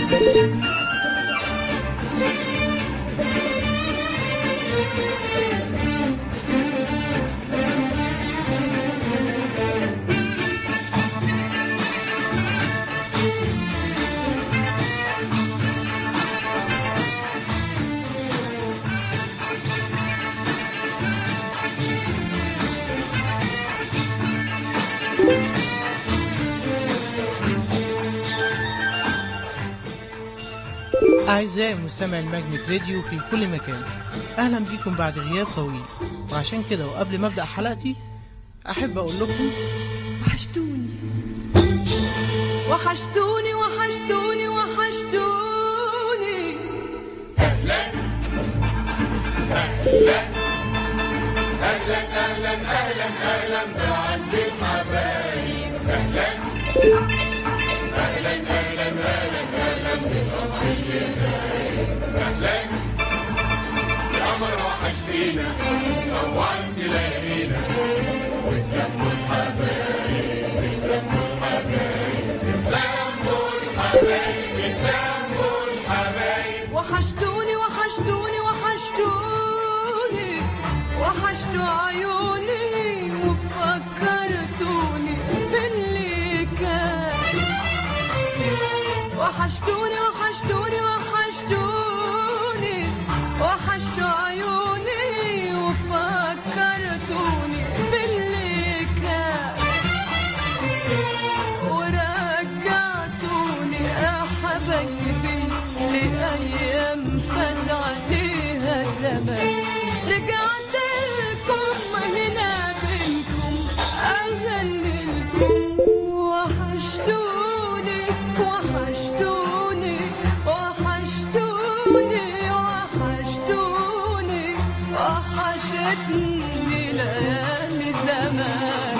أعزائي مستمعي الماجنت راديو في كل مكان أهلا بكم بعد غياب طويل وعشان كده وقبل ما أبدأ حلقتي أحب أقول لكم وحشتوني وحشتوني وحشتوني وحشتوني وحشتوني وحشتوني وحشتوني وحشتوا عيوني وفكرتوني باللي كان وحشتوني وحشتوني وحشتوني وحشتوا عيوني وفكرتوني باللي كان ورجعتوني يا حبايبي لأيام فات عليها زمان رجعت لكم هنا بينكم أغني لكم وحشتوني وحشتوني وحشتوني وحشتوني وحشتني ليالي زمان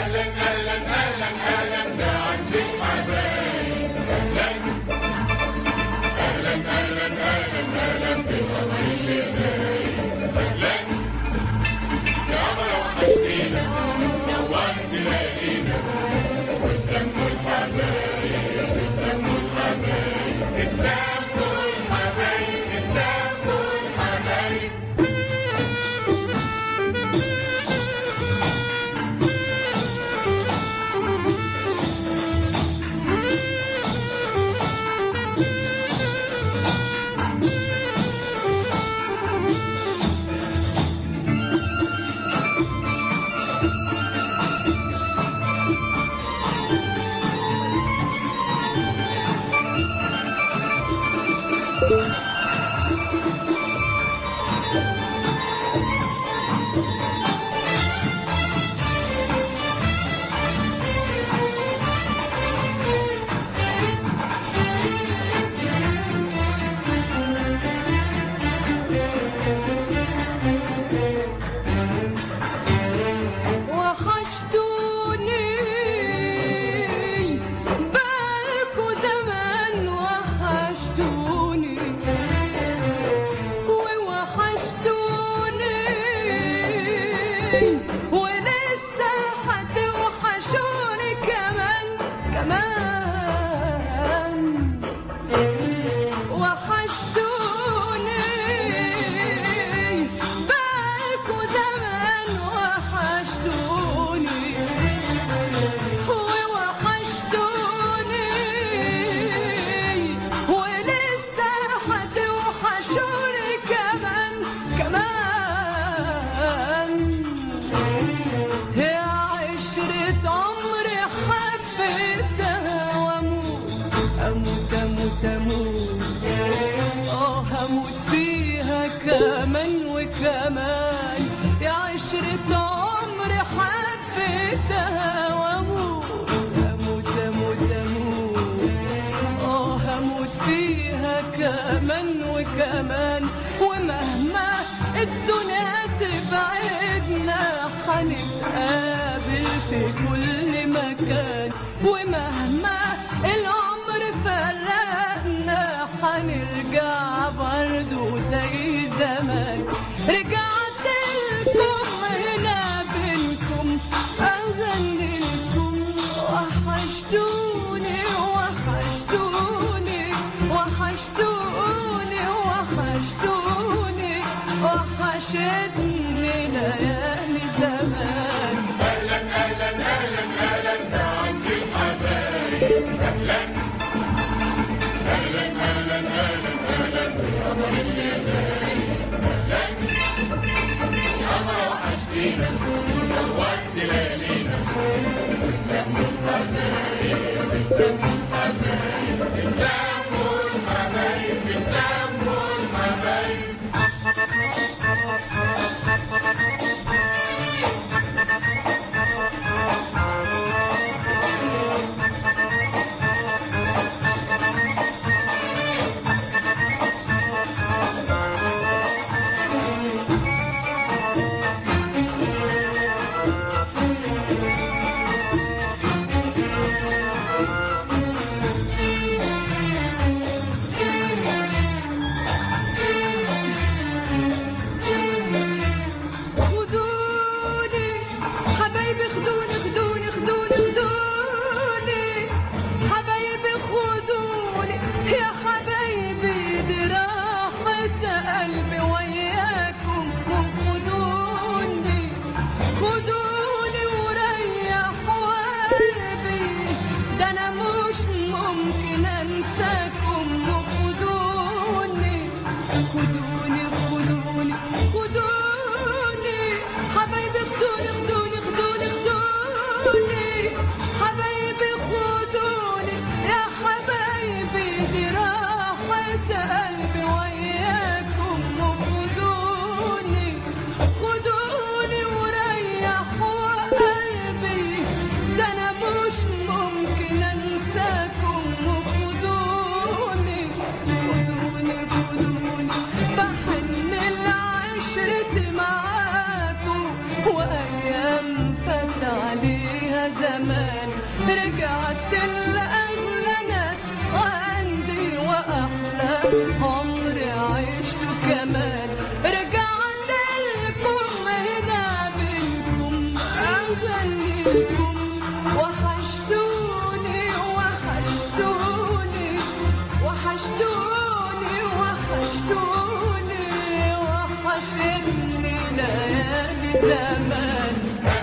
وحشتوني بالكو زمان وحشتوني ووحشتوني ولسه هتوحشوني كمان كمان وحشتوني بالكو زمان وحشتوني ووحشتوني ولسه هتوحشوني كمان كمان يا عشرة عمري حبيتها واموت اموت اموت اموت اه هموت فيها كمان وكمان يا عشرة عمري حبيتها واموت اموت اموت اموت اه هموت فيها كمان وكمان ومهما الدنيا تبعدنا هنتقابل في كل مكان ومهما العمر فرقنا هنرجع برضو زي زمان رجعت لكم هنا بينكم أغني لكم وحشتوني وحشتوني وحشتوني وحشتوني وحشتوني وحشتني ليالي زمان خدوني حبايبي خدوني خدوني خدوني خدوني حبايبي خدوني يا حبايبي دي راحة قلبي وياكم خدوني خدوني وريحوا قلبي ده انا مش ممكن انساكم خدوني خدوني خدوني خدوني حبايبي خدوني خدوني خدوني خدوني حبايبي خدوني يا حبايبي دي راحة قلبي وياكم خدوني خدوني وريحوا قلبي ده انا مش ممكن انساكم خدوني خدوني خدوني بحن العشرة معاكم وايام فات عليها زمان رجعت لاغلى ناس عندي واحلى عمري عشته كمان رجعت لكم هنا بينكم اغني لكم وحشتوني وحشتوني وحشتوني وحشتوني وحشتني ليالي زمان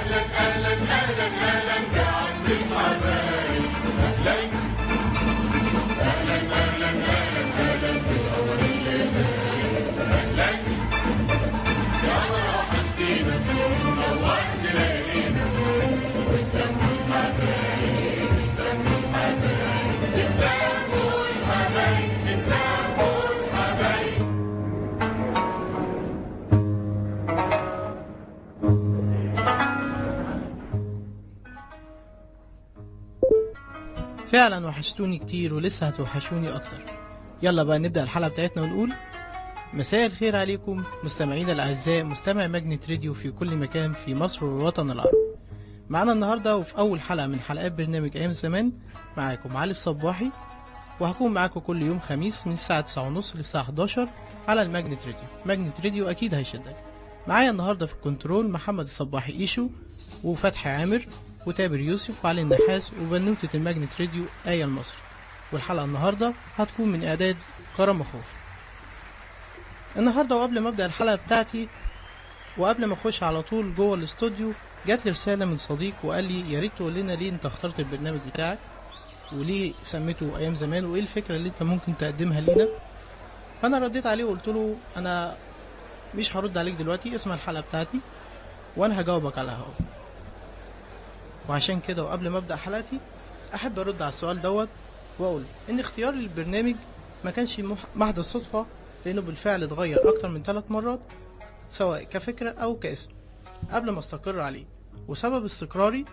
فعلا وحشتوني كتير ولسه هتوحشوني اكتر يلا بقى نبدأ الحلقة بتاعتنا ونقول مساء الخير عليكم مستمعينا الأعزاء مستمع ماجنت راديو في كل مكان في مصر والوطن العربي معانا النهاردة وفي أول حلقة من حلقات برنامج أيام زمان معاكم علي الصباحي وهكون معاكم كل يوم خميس من الساعة 9:30 للساعة 11 على الماجنت راديو ماجنت راديو أكيد هيشدك معايا النهاردة في الكنترول محمد الصباحي إيشو وفتحي عامر وتامر يوسف وعلي النحاس وبنوتة الماجنت راديو آية المصري والحلقة النهاردة هتكون من إعداد كرم خوف النهاردة وقبل ما أبدأ الحلقة بتاعتي وقبل ما أخش على طول جوه الاستوديو جات لي رسالة من صديق وقال لي يا ريت تقول لنا ليه أنت اخترت البرنامج بتاعك وليه سميته أيام زمان وإيه الفكرة اللي أنت ممكن تقدمها لينا فأنا رديت عليه وقلت له أنا مش هرد عليك دلوقتي اسمع الحلقة بتاعتي وأنا هجاوبك على الهوا وعشان كده وقبل ما ابدا حلقتي احب ارد على السؤال دوت واقول ان اختياري للبرنامج ما كانش مح- محض الصدفه لانه بالفعل اتغير اكتر من ثلاث مرات سواء كفكره او كاسم قبل ما استقر عليه وسبب استقراري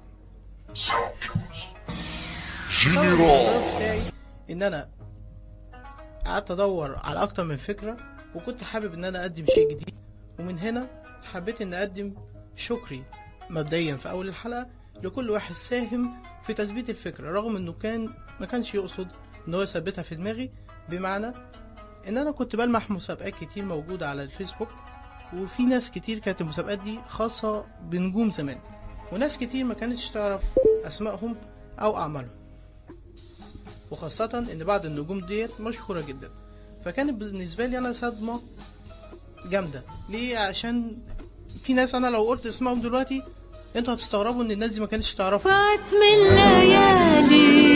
جنرال بتاعي ان انا قعدت ادور على اكتر من فكره وكنت حابب ان انا اقدم شيء جديد ومن هنا حبيت ان اقدم شكري مبدئيا في اول الحلقه لكل واحد ساهم في تثبيت الفكره رغم انه كان ما كانش يقصد ان هو يثبتها في دماغي بمعنى ان انا كنت بلمح مسابقات كتير موجوده على الفيسبوك وفي ناس كتير كانت المسابقات دي خاصه بنجوم زمان وناس كتير ما كانتش تعرف اسمائهم او اعمالهم وخاصة ان بعض النجوم ديت مشهورة جدا فكانت بالنسبة لي انا صدمة جامدة ليه عشان في ناس انا لو قلت اسمائهم دلوقتي انتوا هتستغربوا ان الناس دي ما كانتش تعرفهم فات من ليالي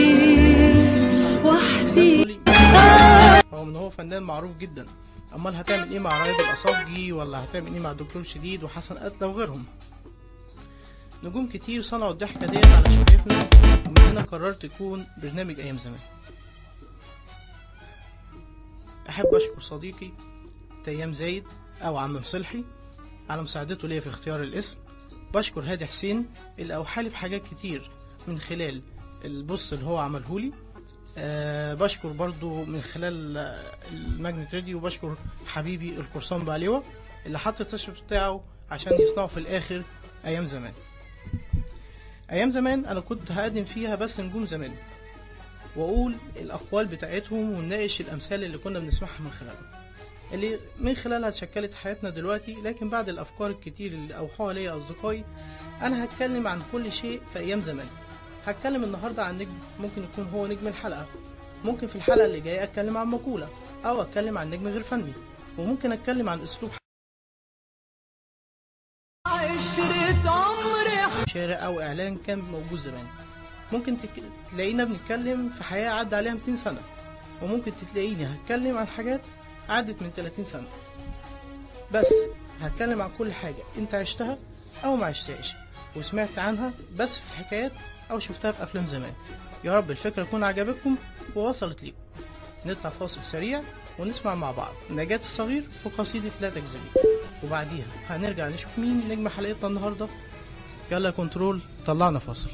وحدي تقولي رغم ان هو فنان معروف جدا امال هتعمل ايه مع رايد الاصابجي ولا هتعمل ايه مع الدكتور شديد وحسن قتله وغيرهم نجوم كتير صنعوا الضحكة ديت على شفايفنا ومن هنا قررت يكون برنامج أيام زمان أحب أشكر صديقي تيام زايد أو عم مصلحي على مساعدته ليا في اختيار الاسم بشكر هادي حسين اللي أوحالي بحاجات كتير من خلال البوست اللي هو عملهولي أه بشكر برضو من خلال آه، الماجنت راديو بشكر حبيبي القرصان بعليوة اللي حط التشريف بتاعه عشان يصنعه في الآخر أيام زمان ايام زمان انا كنت هقدم فيها بس نجوم زمان واقول الاقوال بتاعتهم ونناقش الامثال اللي كنا بنسمعها من خلالها اللي من خلالها اتشكلت حياتنا دلوقتي لكن بعد الافكار الكتير اللي اوحوها ليا اصدقائي انا هتكلم عن كل شيء في ايام زمان هتكلم النهارده عن نجم ممكن يكون هو نجم الحلقه ممكن في الحلقه اللي جايه اتكلم عن مقوله او اتكلم عن نجم غير فني وممكن اتكلم عن اسلوب عشرة عمري شارع او اعلان كان موجود زمان ممكن تك... تلاقينا بنتكلم في حياة عدى عليها 200 سنة وممكن تلاقيني هتكلم عن حاجات عدت من 30 سنة بس هتكلم عن كل حاجة انت عشتها او ما عشتهاش وسمعت عنها بس في الحكايات او شفتها في افلام زمان يا رب الفكرة تكون عجبتكم ووصلت ليكم نطلع فاصل سريع ونسمع مع بعض نجاة الصغير وقصيدة لا تكذبي وبعديها هنرجع نشوف مين نجم حلقتنا النهارده يلا يا كنترول طلعنا فاصل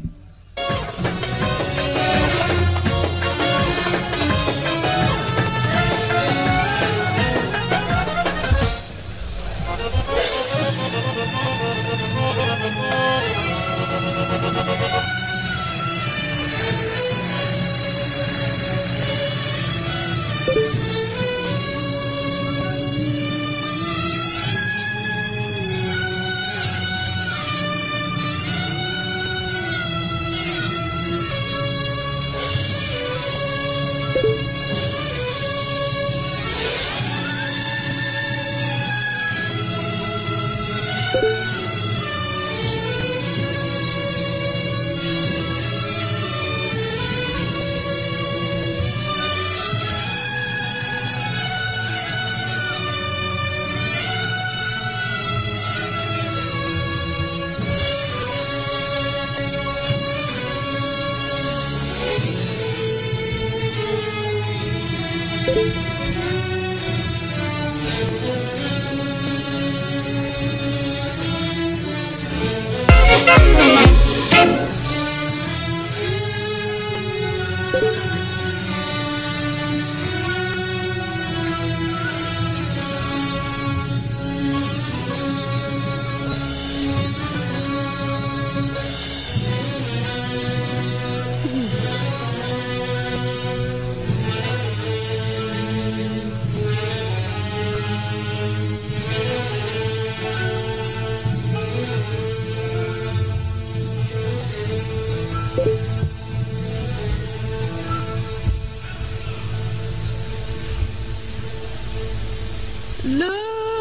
لا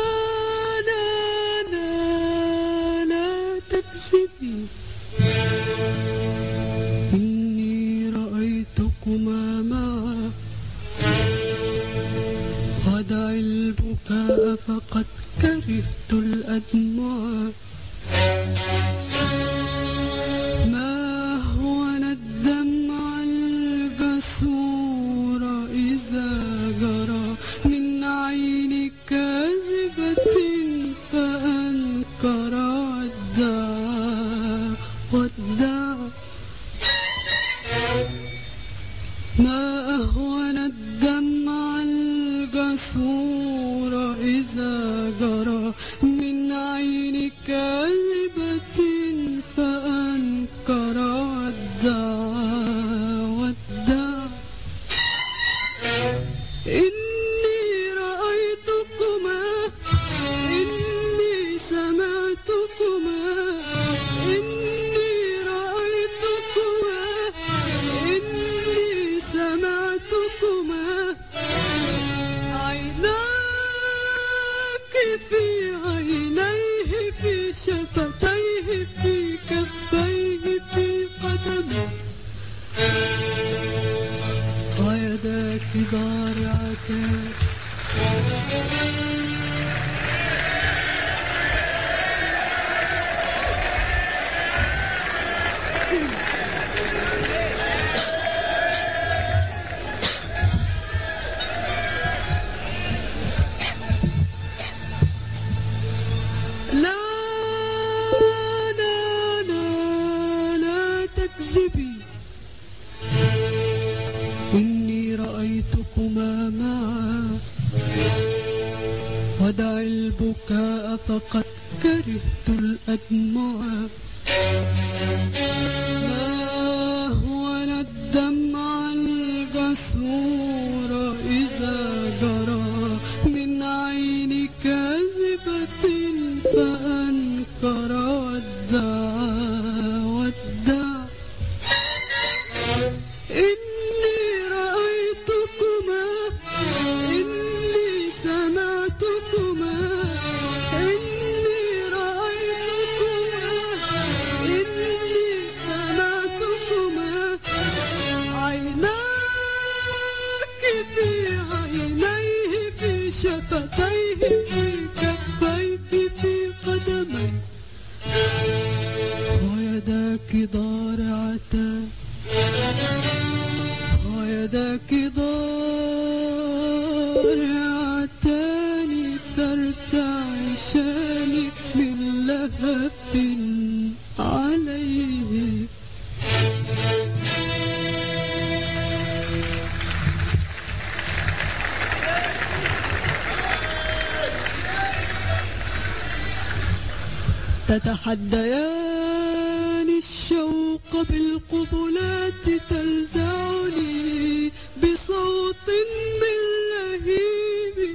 لا لا لا تكذبي إني رأيتكما معا ودع البكاء فقد كرهت الأدمع ما هو الدمع الجسور إذا جرى من عين كاذبة فأنكر ودع ودع ما أهون الدمع الجسور إذا جرى من عين كاذبة فأنكر ودع ودع إني رأيتكما إني سمعتكما إني رأيتكما إني ضارعتان لا لا لا لا تكذبي إني رأيتكما معا ودع البكاء فقد كرهت الأدمع ما هو الدمع الجسور إذا جرى من عين كاذبة فأنكر ودع ودع إني رأيتكما إني سمعتكما إني رأيتكما إني سمعتكما عيناك في عينيه في شفتيه في كفيه في قدميه ويداك ضارعتان ويداك ضارعتان ترتعشان من لهف عليه تتحديان الشوق بالقبلات تلزعني بصوت من لهيب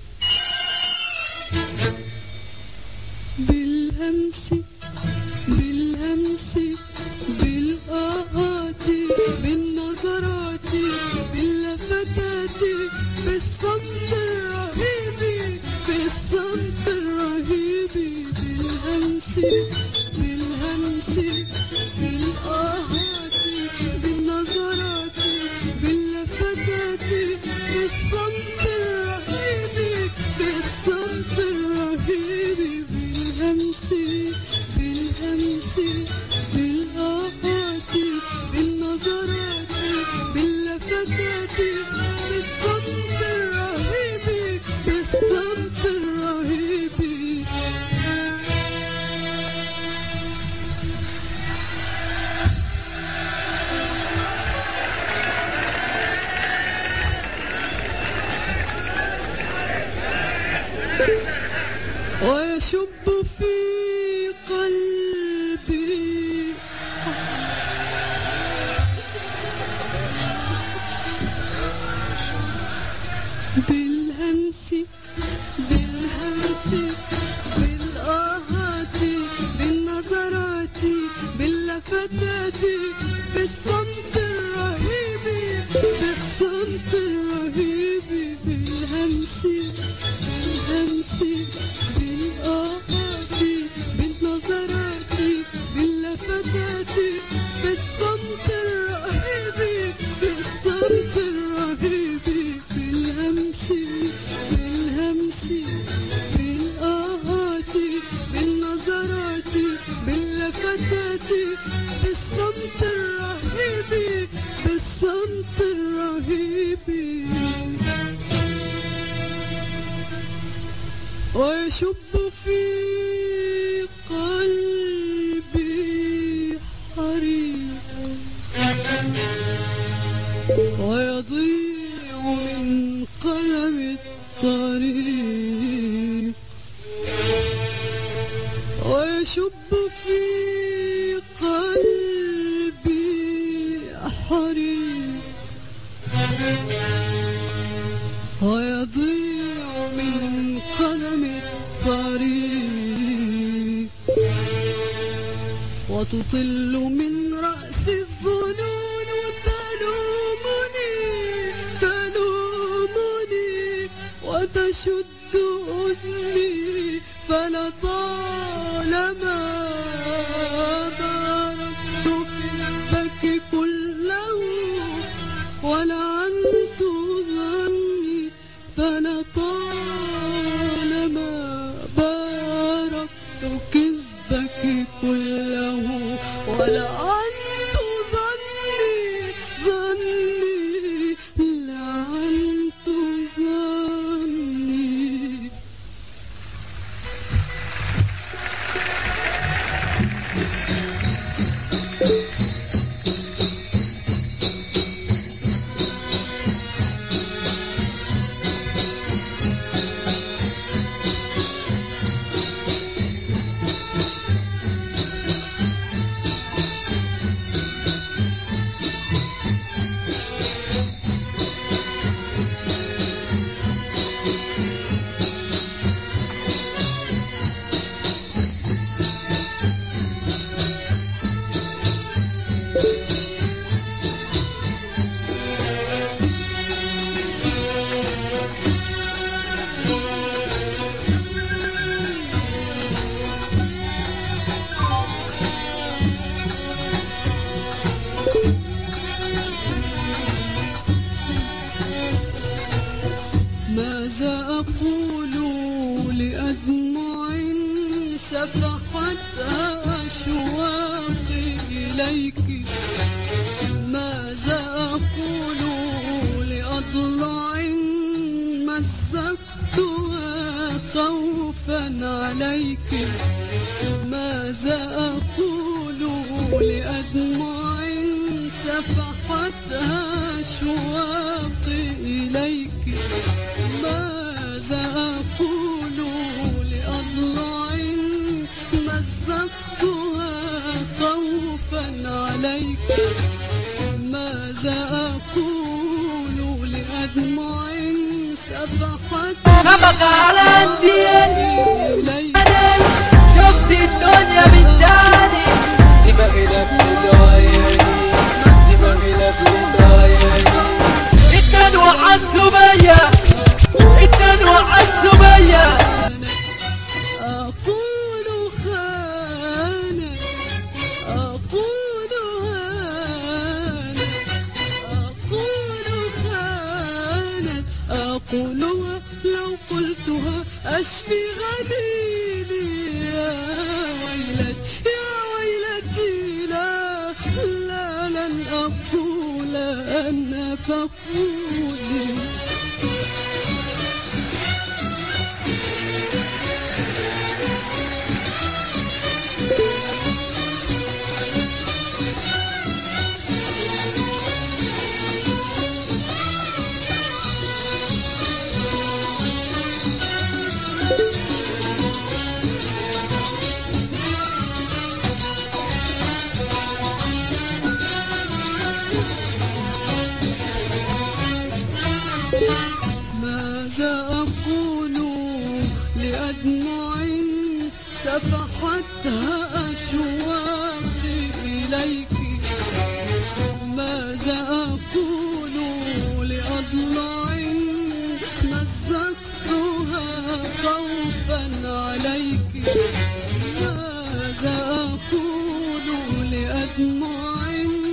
بالهمس بالهمس بالآهات بالنظرات باللفتات بالصمت الرهيب بالصمت الرهيب بالهمس بالهمس بالآهات بالنظرات باللفتات بالصمت الرهيب بالصمت الرهيب بالهمس بالهمس بالآهات بالنظرات باللفتات بالصمت الرهيب بالصمت الرهيب ويشب في قلبي بالهمس بالهمس بالآهات بالنظرات باللفتات بالصمت الرهيب بالصمت الرهيب بالهمس بالهمس بالآهات بالنظرات باللفتات بالصمت الرهيب بالصمت الرهيب بالهمس بالهمس بالآهات بالنظرات باللفتات بالصمت الرهيب بالصمت الرهيب ويشب في قلبي حريق ويضيع من قلم الطريق ويشب في قلبي حريق ويضيع من قلم الطريق وتطل من رأس الظنون تلومني تلومني وتشد أذني فلطالما ضربت في البك كله ولعنت ماذا أقول لأدمع سفحتها أشواقي إليك ماذا أقول لأضلع مزقتها خوفا عليك ماذا أقول لأدمع سفحتها أشواقي إليك ماذا أقول لأضلع مزقتها خوفا عليك ماذا أقول لأدمع سفحت سبق على أندياني إليك شفت الدنيا من تاني دماغي لفت عيني دماغي لفت عيني اتنين وعزوا بيا اتنين وعزوا بيا أقول خانك أقول هانك أقول خانك أقولها لو قلتها أشفي غليلي يا ويلتي يا ويلتي لا لا لن أقول أنا فقولي ماذا أقول لأدمع سفحتها أشواقي إليك ماذا أقول لأضلع مزقتها خوفا عليك ماذا أقول لأدمع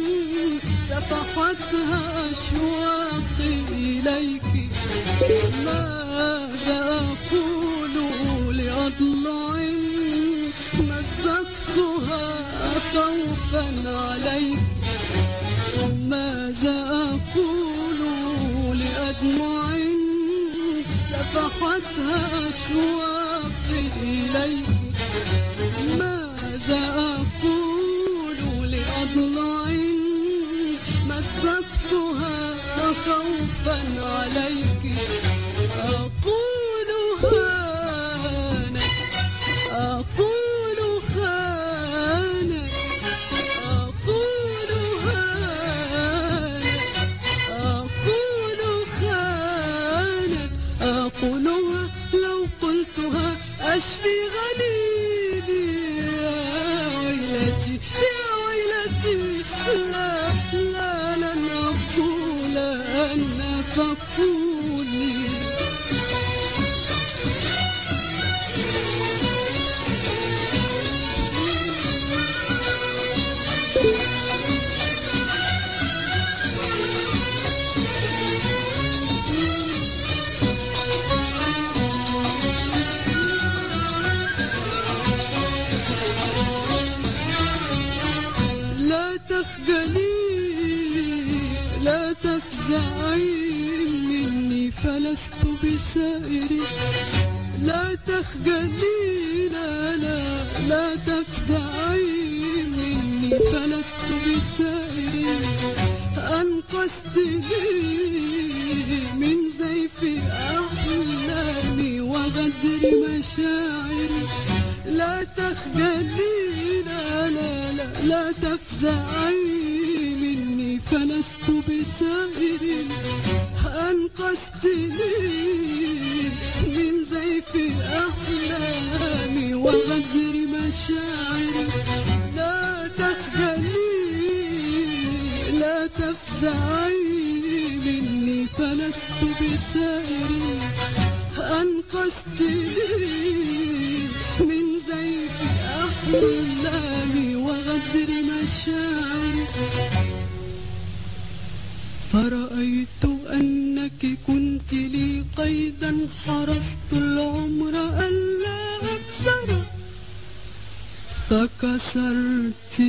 سفحتها أشواقي إليك ماذا أقول لأضلع مزقتها خوفا عليك ماذا أقول لأدمع سفحتها أشواقي إليك ماذا أقول لأضلع مزقتها خوفا عليك أقول هانك أقول خانك أقول هانك أقول خانك أقولها لو قلتها أشفي غليلي يا ويلتي يا ويلتي لا لا لن أقول أن فقولي لا تخجلي لا تفزعي مني فلست بسائر لا تخجلي لا لا لا تفزعي مني فلست بسائر أنقذتني من زيف أحلامي وغدر مشاعري لا تخجلي لا لا لا لا تفزعي مني فلست بسائر أنقذتني من زيف أحلامي وغدر مشاعري لا تخجلي لا تفزعي مني فلست بسائر أنقذتني من زيف أحلامي وغدر مشاعري فرأيت أن أنك كنت لي قيدا حرصت العمر ألا أكسر فكسرت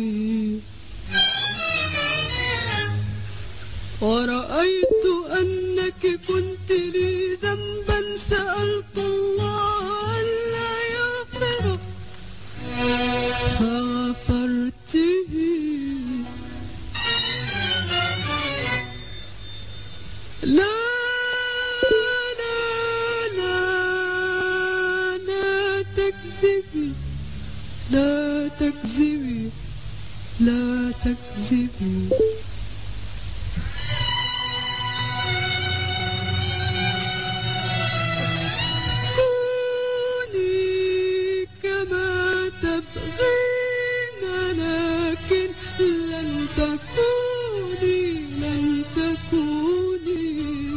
ورأيت أنك كنت لي ذنبا سألت الله ألا يغفره فغفرته لا لا لا لا تكذبي لا تكذبي لا تكذبي كوني كما تبغين لكن لن تكوني لن تكوني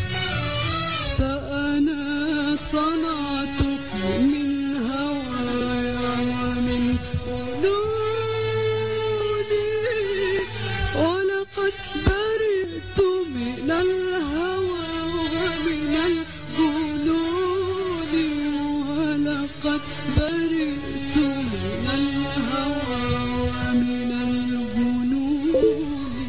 فأنا صنعتك من هواي ومن قلوبي ولقد برئت من الهوى ومن الجنون ولقد برئت من الهوى ومن الجنون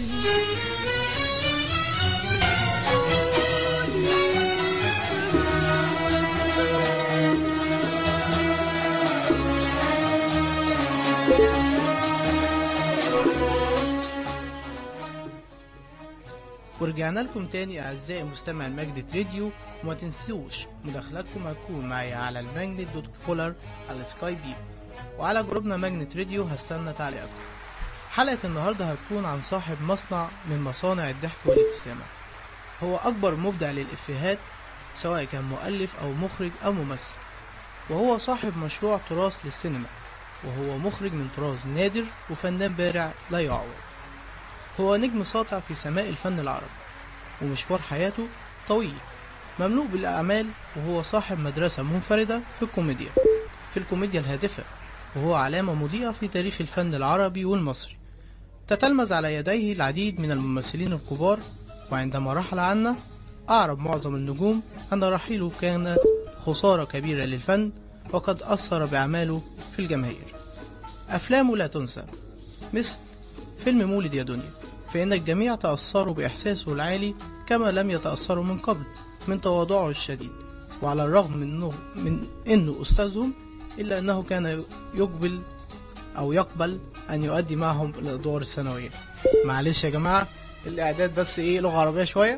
ورجعنا لكم تاني أعزائي مستمع المجد راديو وما تنسوش مداخلاتكم هتكون معايا على الماجنت دوت كولر على سكاي بي وعلى جروبنا ماجنت راديو هستنى تعليقاتكم حلقة النهاردة هتكون عن صاحب مصنع من مصانع الضحك والابتسامة هو أكبر مبدع للإفيهات سواء كان مؤلف أو مخرج أو ممثل وهو صاحب مشروع تراث للسينما وهو مخرج من طراز نادر وفنان بارع لا يعوض هو نجم ساطع في سماء الفن العربي ومشوار حياته طويل مملوء بالأعمال وهو صاحب مدرسة منفردة في الكوميديا في الكوميديا الهادفة وهو علامة مضيئة في تاريخ الفن العربي والمصري تتلمذ على يديه العديد من الممثلين الكبار وعندما رحل عنا أعرب معظم النجوم أن رحيله كان خسارة كبيرة للفن وقد أثر بأعماله في الجماهير أفلامه لا تنسى مثل فيلم مولد يا دنيا فإن الجميع تأثروا بإحساسه العالي كما لم يتأثروا من قبل من تواضعه الشديد وعلى الرغم من أنه, من إنه أستاذهم إلا أنه كان يقبل أو يقبل أن يؤدي معهم الأدوار الثانوية معلش يا جماعة الإعداد بس إيه لغة عربية شوية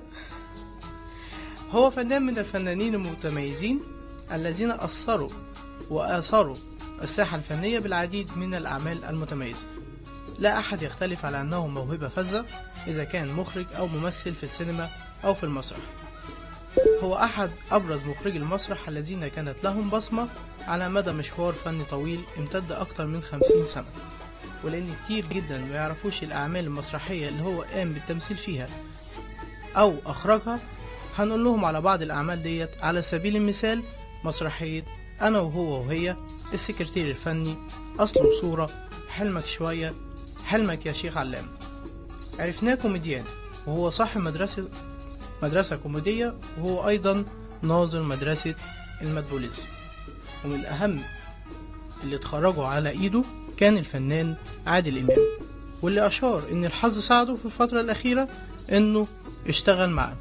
هو فنان من الفنانين المتميزين الذين أثروا وآثروا الساحة الفنية بالعديد من الأعمال المتميزة لا أحد يختلف على أنه موهبة فذة إذا كان مخرج أو ممثل في السينما أو في المسرح هو أحد أبرز مخرجي المسرح الذين كانت لهم بصمة على مدى مشوار فني طويل امتد أكثر من خمسين سنة ولأن كتير جدا ما يعرفوش الأعمال المسرحية اللي هو قام بالتمثيل فيها أو أخرجها هنقول لهم على بعض الأعمال ديت على سبيل المثال مسرحية أنا وهو وهي السكرتير الفني أصل وصورة حلمك شوية حلمك يا شيخ علام عرفناه كوميديان وهو صاحب مدرسة مدرسة كوميدية وهو أيضا ناظر مدرسة المدبوليزم ومن أهم اللي اتخرجوا على إيده كان الفنان عادل إمام واللي أشار إن الحظ ساعده في الفترة الأخيرة إنه اشتغل معاه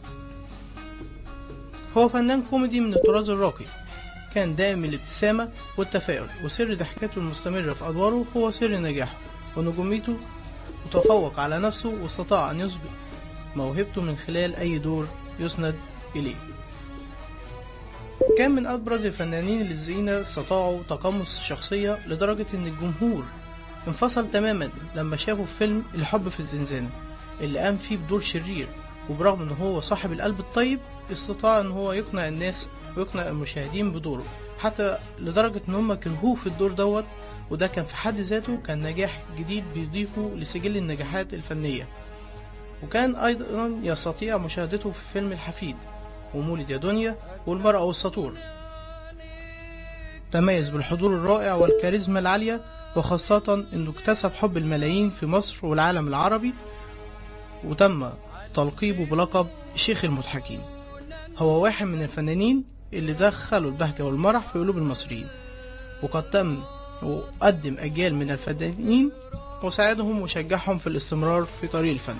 هو فنان كوميدي من الطراز الراقي كان دائم الابتسامة والتفاؤل وسر ضحكته المستمرة في أدواره هو سر نجاحه ونجوميته وتفوق على نفسه واستطاع أن يثبت موهبته من خلال أي دور يسند إليه كان من أبرز الفنانين الذين استطاعوا تقمص الشخصية لدرجة إن الجمهور انفصل تماما لما شافوا في فيلم الحب في الزنزانة اللي قام فيه بدور شرير وبرغم إن هو صاحب القلب الطيب استطاع إن هو يقنع الناس ويقنع المشاهدين بدوره حتى لدرجة إن هم كرهوه في الدور دوت وده كان في حد ذاته كان نجاح جديد بيضيفه لسجل النجاحات الفنية وكان أيضا يستطيع مشاهدته في فيلم الحفيد ومولد يا دنيا والمرأة والسطور تميز بالحضور الرائع والكاريزما العالية وخاصة انه اكتسب حب الملايين في مصر والعالم العربي وتم تلقيبه بلقب شيخ المضحكين هو واحد من الفنانين اللي دخلوا البهجة والمرح في قلوب المصريين وقد تم وقدم أجيال من الفنانين وساعدهم وشجعهم في الاستمرار في طريق الفن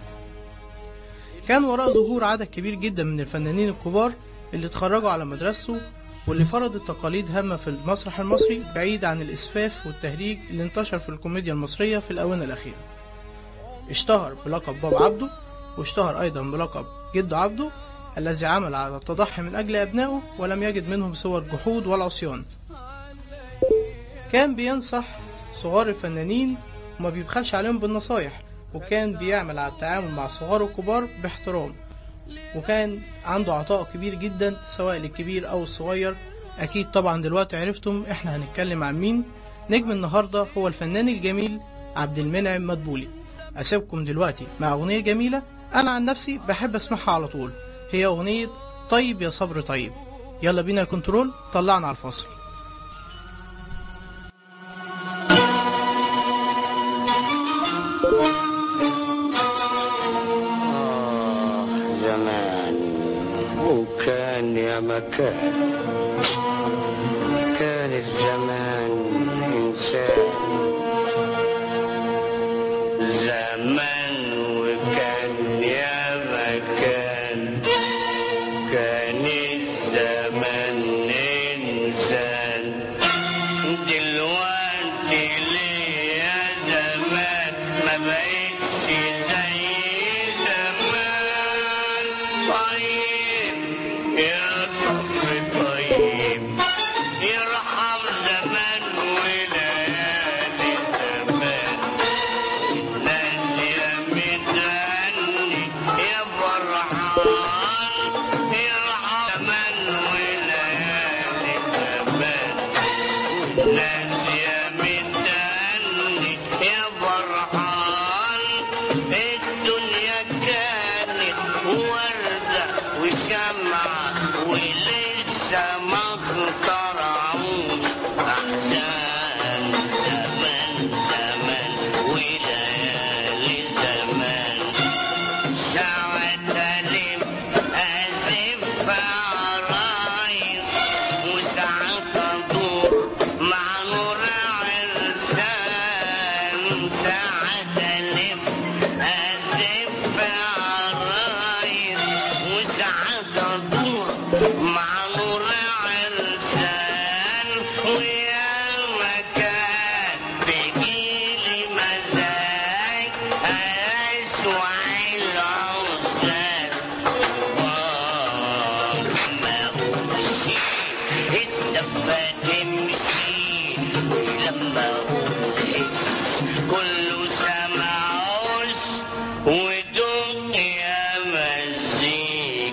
كان وراء ظهور عدد كبير جدا من الفنانين الكبار اللي اتخرجوا على مدرسته واللي فرضت تقاليد هامة في المسرح المصري بعيد عن الإسفاف والتهريج اللي انتشر في الكوميديا المصرية في الآونة الأخيرة اشتهر بلقب باب عبده واشتهر أيضا بلقب جد عبده الذي عمل على التضحي من أجل أبنائه ولم يجد منهم سوى الجحود والعصيان كان بينصح صغار الفنانين وما بيبخلش عليهم بالنصايح وكان بيعمل على التعامل مع الصغار والكبار باحترام وكان عنده عطاء كبير جدا سواء للكبير او الصغير اكيد طبعا دلوقتي عرفتم احنا هنتكلم عن مين نجم النهارده هو الفنان الجميل عبد المنعم مدبولي اسيبكم دلوقتي مع اغنيه جميله انا عن نفسي بحب اسمعها على طول هي اغنيه طيب يا صبر طيب يلا بينا الكنترول طلعنا على الفصل آه زمان وكان يا مكان كان الزمان إنسان زمان وكان يا مكان كان الزمان إنسان دلوقتي ليه يا زمان ما بقتش زي زمان طيب يا صبر طيب يرحم زمان وليالي زمان ناس يا متهني يا فرحان يرحم زمان وليالي زمان ناس يا متهني يا فرحان الدنيا كانت وردة وشمعة ولسه ما اخترعوش أحسن زمان زمان وليالي زمان ساعة ألف أسف عرايس وساعة أدور مع نور عرسان ساعة ألف أسف عرايس وساعة أدور مع نور عرسان ويا مكان بيجيلي مزاج أسوع العزال ما أمشي الدفة تمشي لما أحس كله سمعوش ودق يا مزيك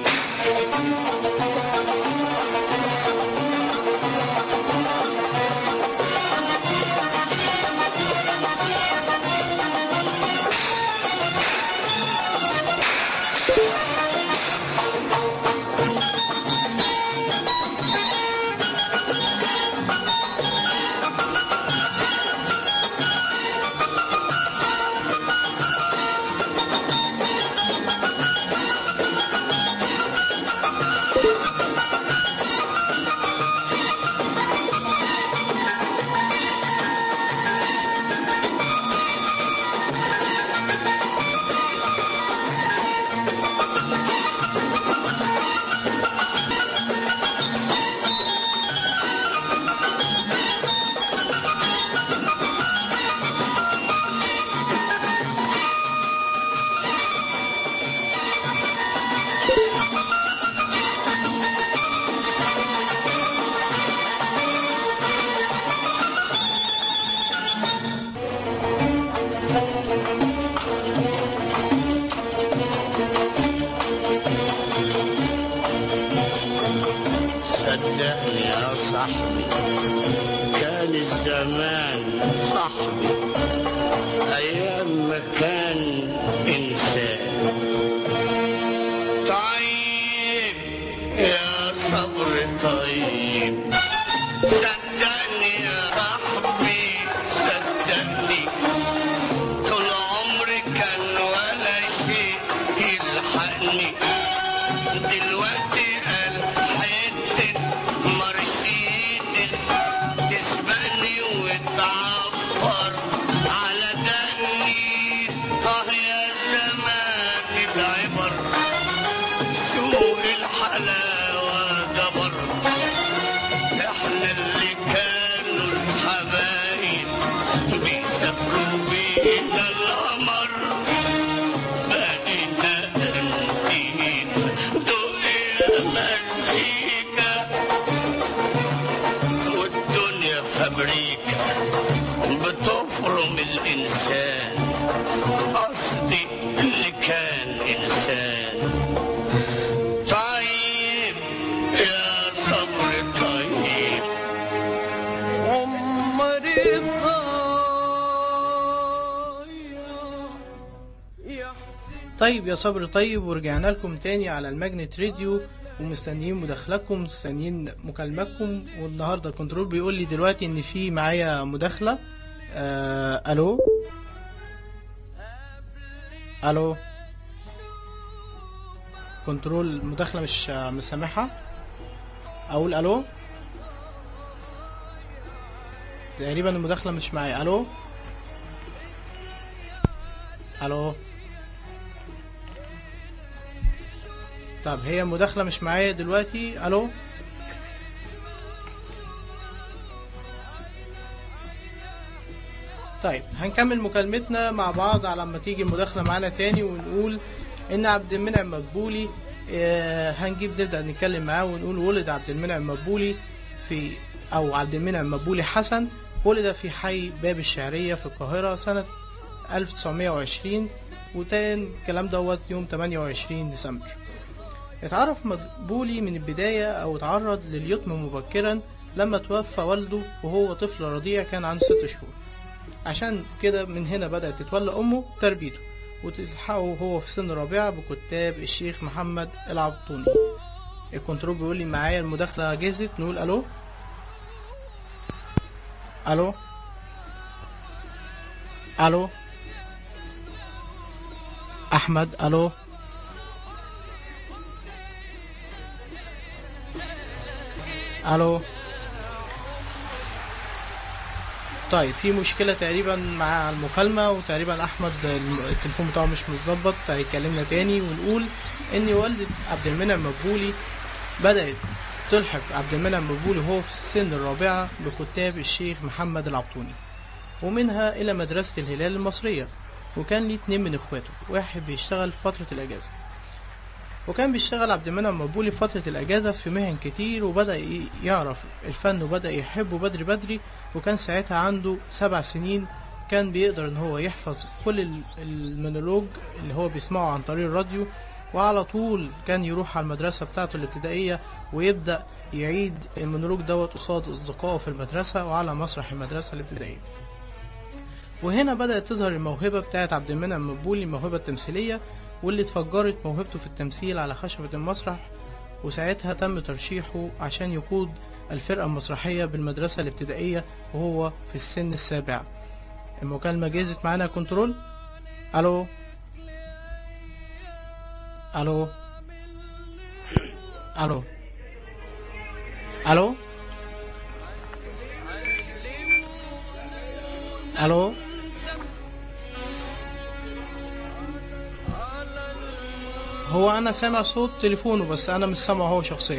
صدقني يا صاحبي كان الزمان صاحبي أيام ما كان إنسان طيب يا صبر طيب صدقني يا صاحبي صدقني طول عمري كان ولا شيء يلحقني القمر احنا اللي كانوا الحبايب بيسافروا بينا القمر بقينا انتين دنيا مزيكا والدنيا فابريكا بتفرم الانسان قصدي اللي كان انسان طيب يا صبر طيب عمري ضايع يا حسين طيب يا صبر طيب ورجعنا لكم تاني على الماجنت راديو ومستنيين مداخلاتكم مستنيين مكالماتكم والنهارده الكنترول بيقول لي دلوقتي ان في معايا مداخله آه الو الو كنترول المداخله مش مش سامعها اقول الو تقريبا المداخله مش معايا الو الو طب هي المداخلة مش معايا دلوقتي الو طيب هنكمل مكالمتنا مع بعض على ما تيجي المداخلة معانا تاني ونقول ان عبد المنعم مقبولي آه، هنجيب نبدأ نتكلم معاه ونقول ولد عبد المنعم مقبولي في او عبد المنعم مقبولي حسن ولد في حي باب الشعرية في القاهرة سنة 1920 وكان الكلام دوت يوم 28 ديسمبر اتعرف مقبولي من البداية أو اتعرض لليتم مبكرا لما توفى والده وهو طفل رضيع كان عنده ست شهور عشان كده من هنا بدأت تتولى أمه تربيته وتلحقه وهو في سن رابعة بكتاب الشيخ محمد العبطوني الكنترول بيقول لي معايا المداخلة جهزت نقول ألو ألو ألو أحمد ألو الو طيب في مشكلة تقريبا مع المكالمة وتقريبا أحمد الم- التليفون بتاعه مش متظبط هيكلمنا تاني ونقول إن والدة عبد المنعم مقبولي بدأت تلحق عبد المنعم مقبولي وهو في السن الرابعة بكتاب الشيخ محمد العبطوني ومنها إلى مدرسة الهلال المصرية وكان ليه اتنين من اخواته واحد بيشتغل في فترة الأجازة وكان بيشتغل عبد المنعم مقبولي في فترة الأجازة في مهن كتير وبدأ ي- يعرف الفن وبدأ يحبه بدري بدري وكان ساعتها عنده سبع سنين كان بيقدر ان هو يحفظ كل ال- المونولوج اللي هو بيسمعه عن طريق الراديو وعلى طول كان يروح على المدرسة بتاعته الابتدائية ويبدأ يعيد المونولوج دوت قصاد أصدقائه في المدرسة وعلى مسرح المدرسة الابتدائية وهنا بدأت تظهر الموهبة بتاعت عبد المنعم مقبولي الموهبة التمثيلية واللي اتفجرت موهبته في التمثيل على خشبة المسرح وساعتها تم ترشيحه عشان يقود الفرقة المسرحية بالمدرسة الابتدائية وهو في السن السابع المكالمة جهزت معانا كنترول ألو ألو ألو ألو ألو هو انا سامع صوت تليفونه بس انا مش سامعه هو شخصيا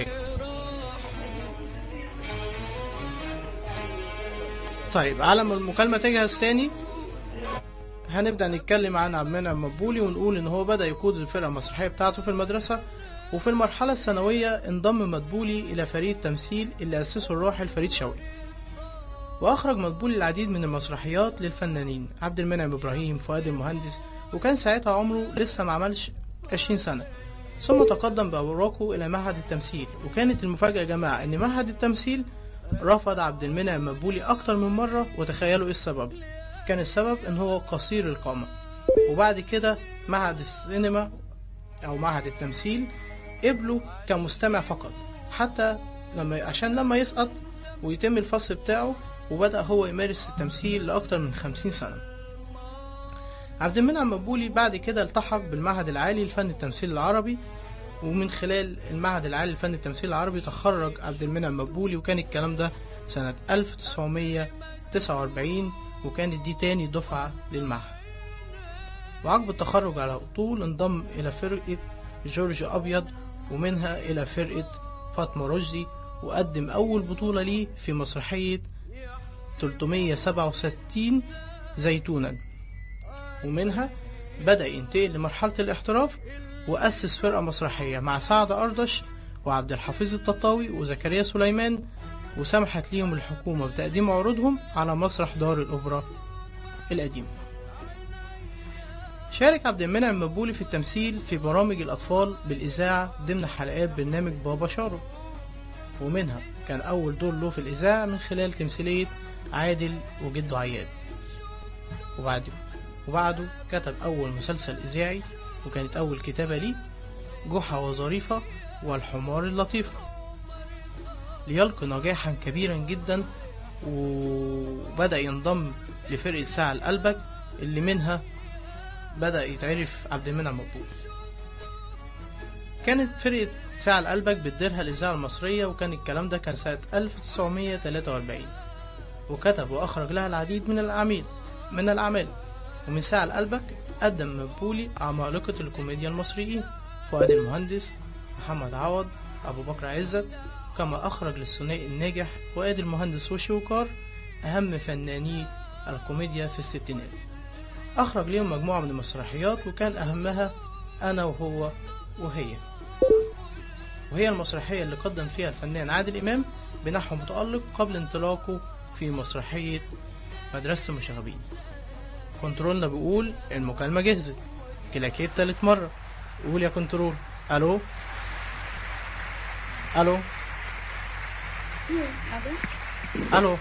طيب على ما المكالمة تجهز تاني هنبدأ نتكلم عن عبد المنعم مقبولي ونقول ان هو بدأ يقود الفرقة المسرحية بتاعته في المدرسة وفي المرحلة الثانوية انضم مدبولي إلى فريق التمثيل اللي أسسه الراحل فريد شوقي وأخرج مدبولي العديد من المسرحيات للفنانين عبد المنعم إبراهيم فؤاد المهندس وكان ساعتها عمره لسه ما عملش 20 سنة ثم تقدم بأوراقه إلى معهد التمثيل وكانت المفاجأة يا جماعة إن معهد التمثيل رفض عبد المنعم مدبولي أكتر من مرة وتخيلوا إيه السبب كان السبب إن هو قصير القامة وبعد كده معهد السينما أو معهد التمثيل قبله كمستمع فقط حتى لما عشان لما يسقط ويتم الفصل بتاعه وبدأ هو يمارس التمثيل لأكتر من خمسين سنة عبد المنعم مقبولي بعد كده التحق بالمعهد العالي لفن التمثيل العربي ومن خلال المعهد العالي لفن التمثيل العربي تخرج عبد المنعم مقبولي وكان الكلام ده سنة 1949 وكانت دي تاني دفعة للمعهد وعقب التخرج على طول انضم إلى فرقة جورج أبيض ومنها إلى فرقة فاطمة رشدي وقدم أول بطولة ليه في مسرحية 367 زيتونا ومنها بدأ ينتقل لمرحلة الاحتراف وأسس فرقة مسرحية مع سعد أردش وعبد الحفيظ التطاوي وزكريا سليمان وسمحت ليهم الحكومة بتقديم عروضهم على مسرح دار الأوبرا القديم شارك عبد المنعم مبولي في التمثيل في برامج الأطفال بالإذاعة ضمن حلقات برنامج بابا شارو ومنها كان أول دور له في الإذاعة من خلال تمثيلية عادل وجده عياد وبعده وبعده كتب أول مسلسل إذاعي وكانت أول كتابة ليه جحا وظريفة والحمار اللطيفة ليلقي نجاحا كبيرا جدا وبدأ ينضم لفرقة ساعة لقلبك اللي منها بدأ يتعرف عبد المنعم مقبول كانت فرقة ساعة لقلبك بتديرها الإذاعة المصرية وكان الكلام ده كان سنة 1943 وكتب وأخرج لها العديد من الأعمال من الأعمال ومن ساعة لقلبك قدم مبولي عمالقة الكوميديا المصريين فؤاد المهندس محمد عوض أبو بكر عزت كما أخرج للثنائي الناجح فؤاد المهندس وشوكار أهم فناني الكوميديا في الستينات أخرج لهم مجموعة من المسرحيات وكان أهمها أنا وهو وهي وهي المسرحية اللي قدم فيها الفنان عادل إمام بنحو متألق قبل انطلاقه في مسرحية مدرسة المشاغبين كنترولنا بيقول المكالمة جهزت كلاكيت تالت مرة قول يا كنترول ألو ألو ألو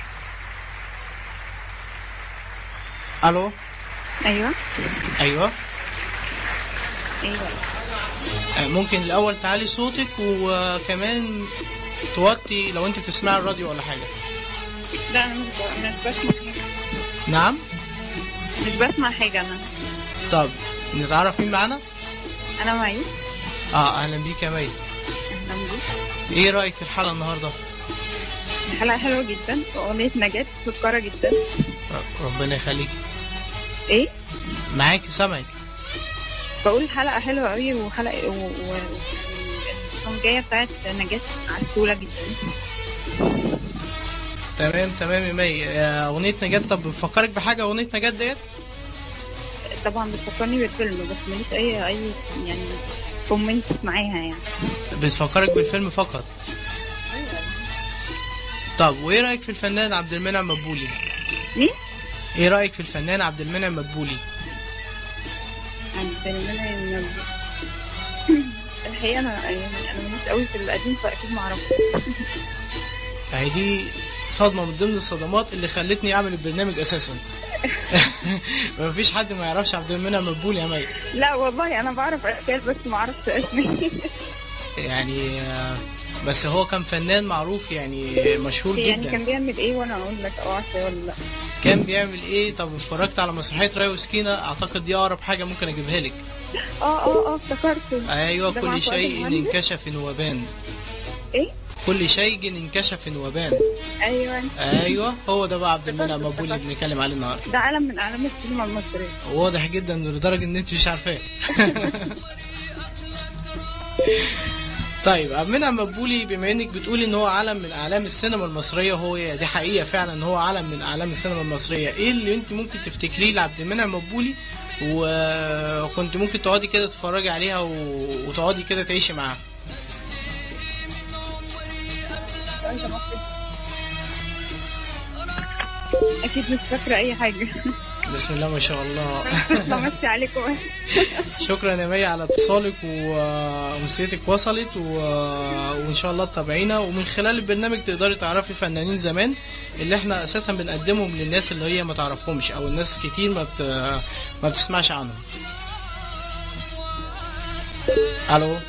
ألو ايوه أيوه ايوه آه، ممكن الأول تعلي صوتك وكمان توطي لو أنت بتسمعي الراديو ولا حاجة لا انا مش ب- مش بسمع حاجه نعم مش بسمع حاجه انا طب نتعرف مين معانا انا معي اه اهلا بيك يا مي اهلا بيك ايه رايك في الحلقه النهارده الحلقه حلوه جدا واغنيه نجاة سكره جدا ر- ربنا يخليك ايه معاكي سامعك بقول الحلقه حلوه قوي وحلقه و... و... الجايه بتاعت نجاة عسولة جدا تمام تمام يا مي آه، اغنيه نجاة طب بفكرك بحاجه اغنيه نجاة ديت طبعا بتفكرني بالفيلم بس ماليش اي اي يعني كومنت معاها يعني بتفكرك بالفيلم فقط طب وايه رايك في الفنان عبد المنعم مدبولي مين؟ ايه رايك في الفنان عبد المنعم مدبولي عن فيلمنا ينبه الحقيقه انا يعني انا ماليش قوي في القديم فاكيد ما اعرفش يعني دي صدمه من ضمن الصدمات اللي خلتني اعمل البرنامج اساسا مفيش حد ما يعرفش عبد المنعم مدبولي يا مي لا والله انا بعرف اشكال بس ما اعرفش اسمي يعني آه، بس هو كان فنان معروف يعني مشهور يعني جدا كان بيعمل ايه وانا اقول لك اه عارفه ولا لا كان بيعمل ايه طب اتفرجت على مسرحيه راي وسكينه اعتقد دي اقرب حاجه ممكن اجيبها لك اه اه اه افتكرته ايوه ده مع كل فؤاد شيء المهندس؟ انكشف وبان ايه كل شيء انكشف وبان ايوه ايوه هو ده بقى عبد المنعم مقبول اللي بنتكلم عليه النهارده ده علم من اعلام السينما المصريه واضح جدا لدرجه ان انت مش عارفاه طيب عبد المنعم مقبولي بما انك بتقولي ان هو علم من اعلام السينما المصريه هو دي حقيقه فعلا ان هو علم من اعلام السينما المصريه ايه اللي انت ممكن تفتكريه لعبد المنعم مقبولي وكنت ممكن تقعدي كده تتفرجي عليها و... وتقعدي كده تعيشي معاها اكيد مش فاكره اي حاجه بسم الله ما شاء الله بمشي عليكم شكرا يا مي على اتصالك وامسيتك وصلت و... وان شاء الله تتابعينا ومن خلال البرنامج تقدري تعرفي فنانين زمان اللي احنا اساسا بنقدمهم للناس اللي هي ما تعرفهمش او الناس كتير ما بت... ما بتسمعش عنهم الو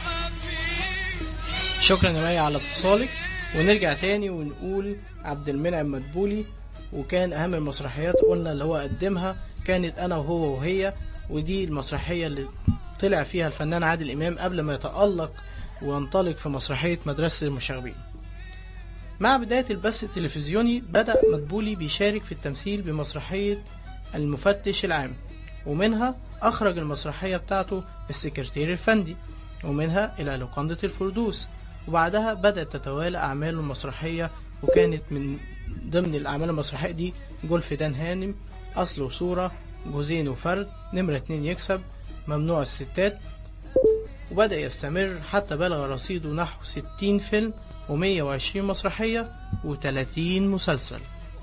شكرا يا مي على اتصالك ونرجع تاني ونقول عبد المنعم مدبولي وكان اهم المسرحيات قلنا اللي هو قدمها كانت انا وهو وهي ودي المسرحية اللي طلع فيها الفنان عادل امام قبل ما يتألق وينطلق في مسرحية مدرسة المشاغبين مع بداية البث التلفزيوني بدأ مدبولي بيشارك في التمثيل بمسرحية المفتش العام ومنها أخرج المسرحية بتاعته السكرتير الفندي ومنها إلى لوكندة الفردوس وبعدها بدأت تتوالى أعماله المسرحية وكانت من ضمن الأعمال المسرحية دي جولف دان هانم أصل وصورة جوزين وفرد نمرة اتنين يكسب ممنوع الستات وبدأ يستمر حتى بلغ رصيده نحو 60 فيلم و120 مسرحية و30 مسلسل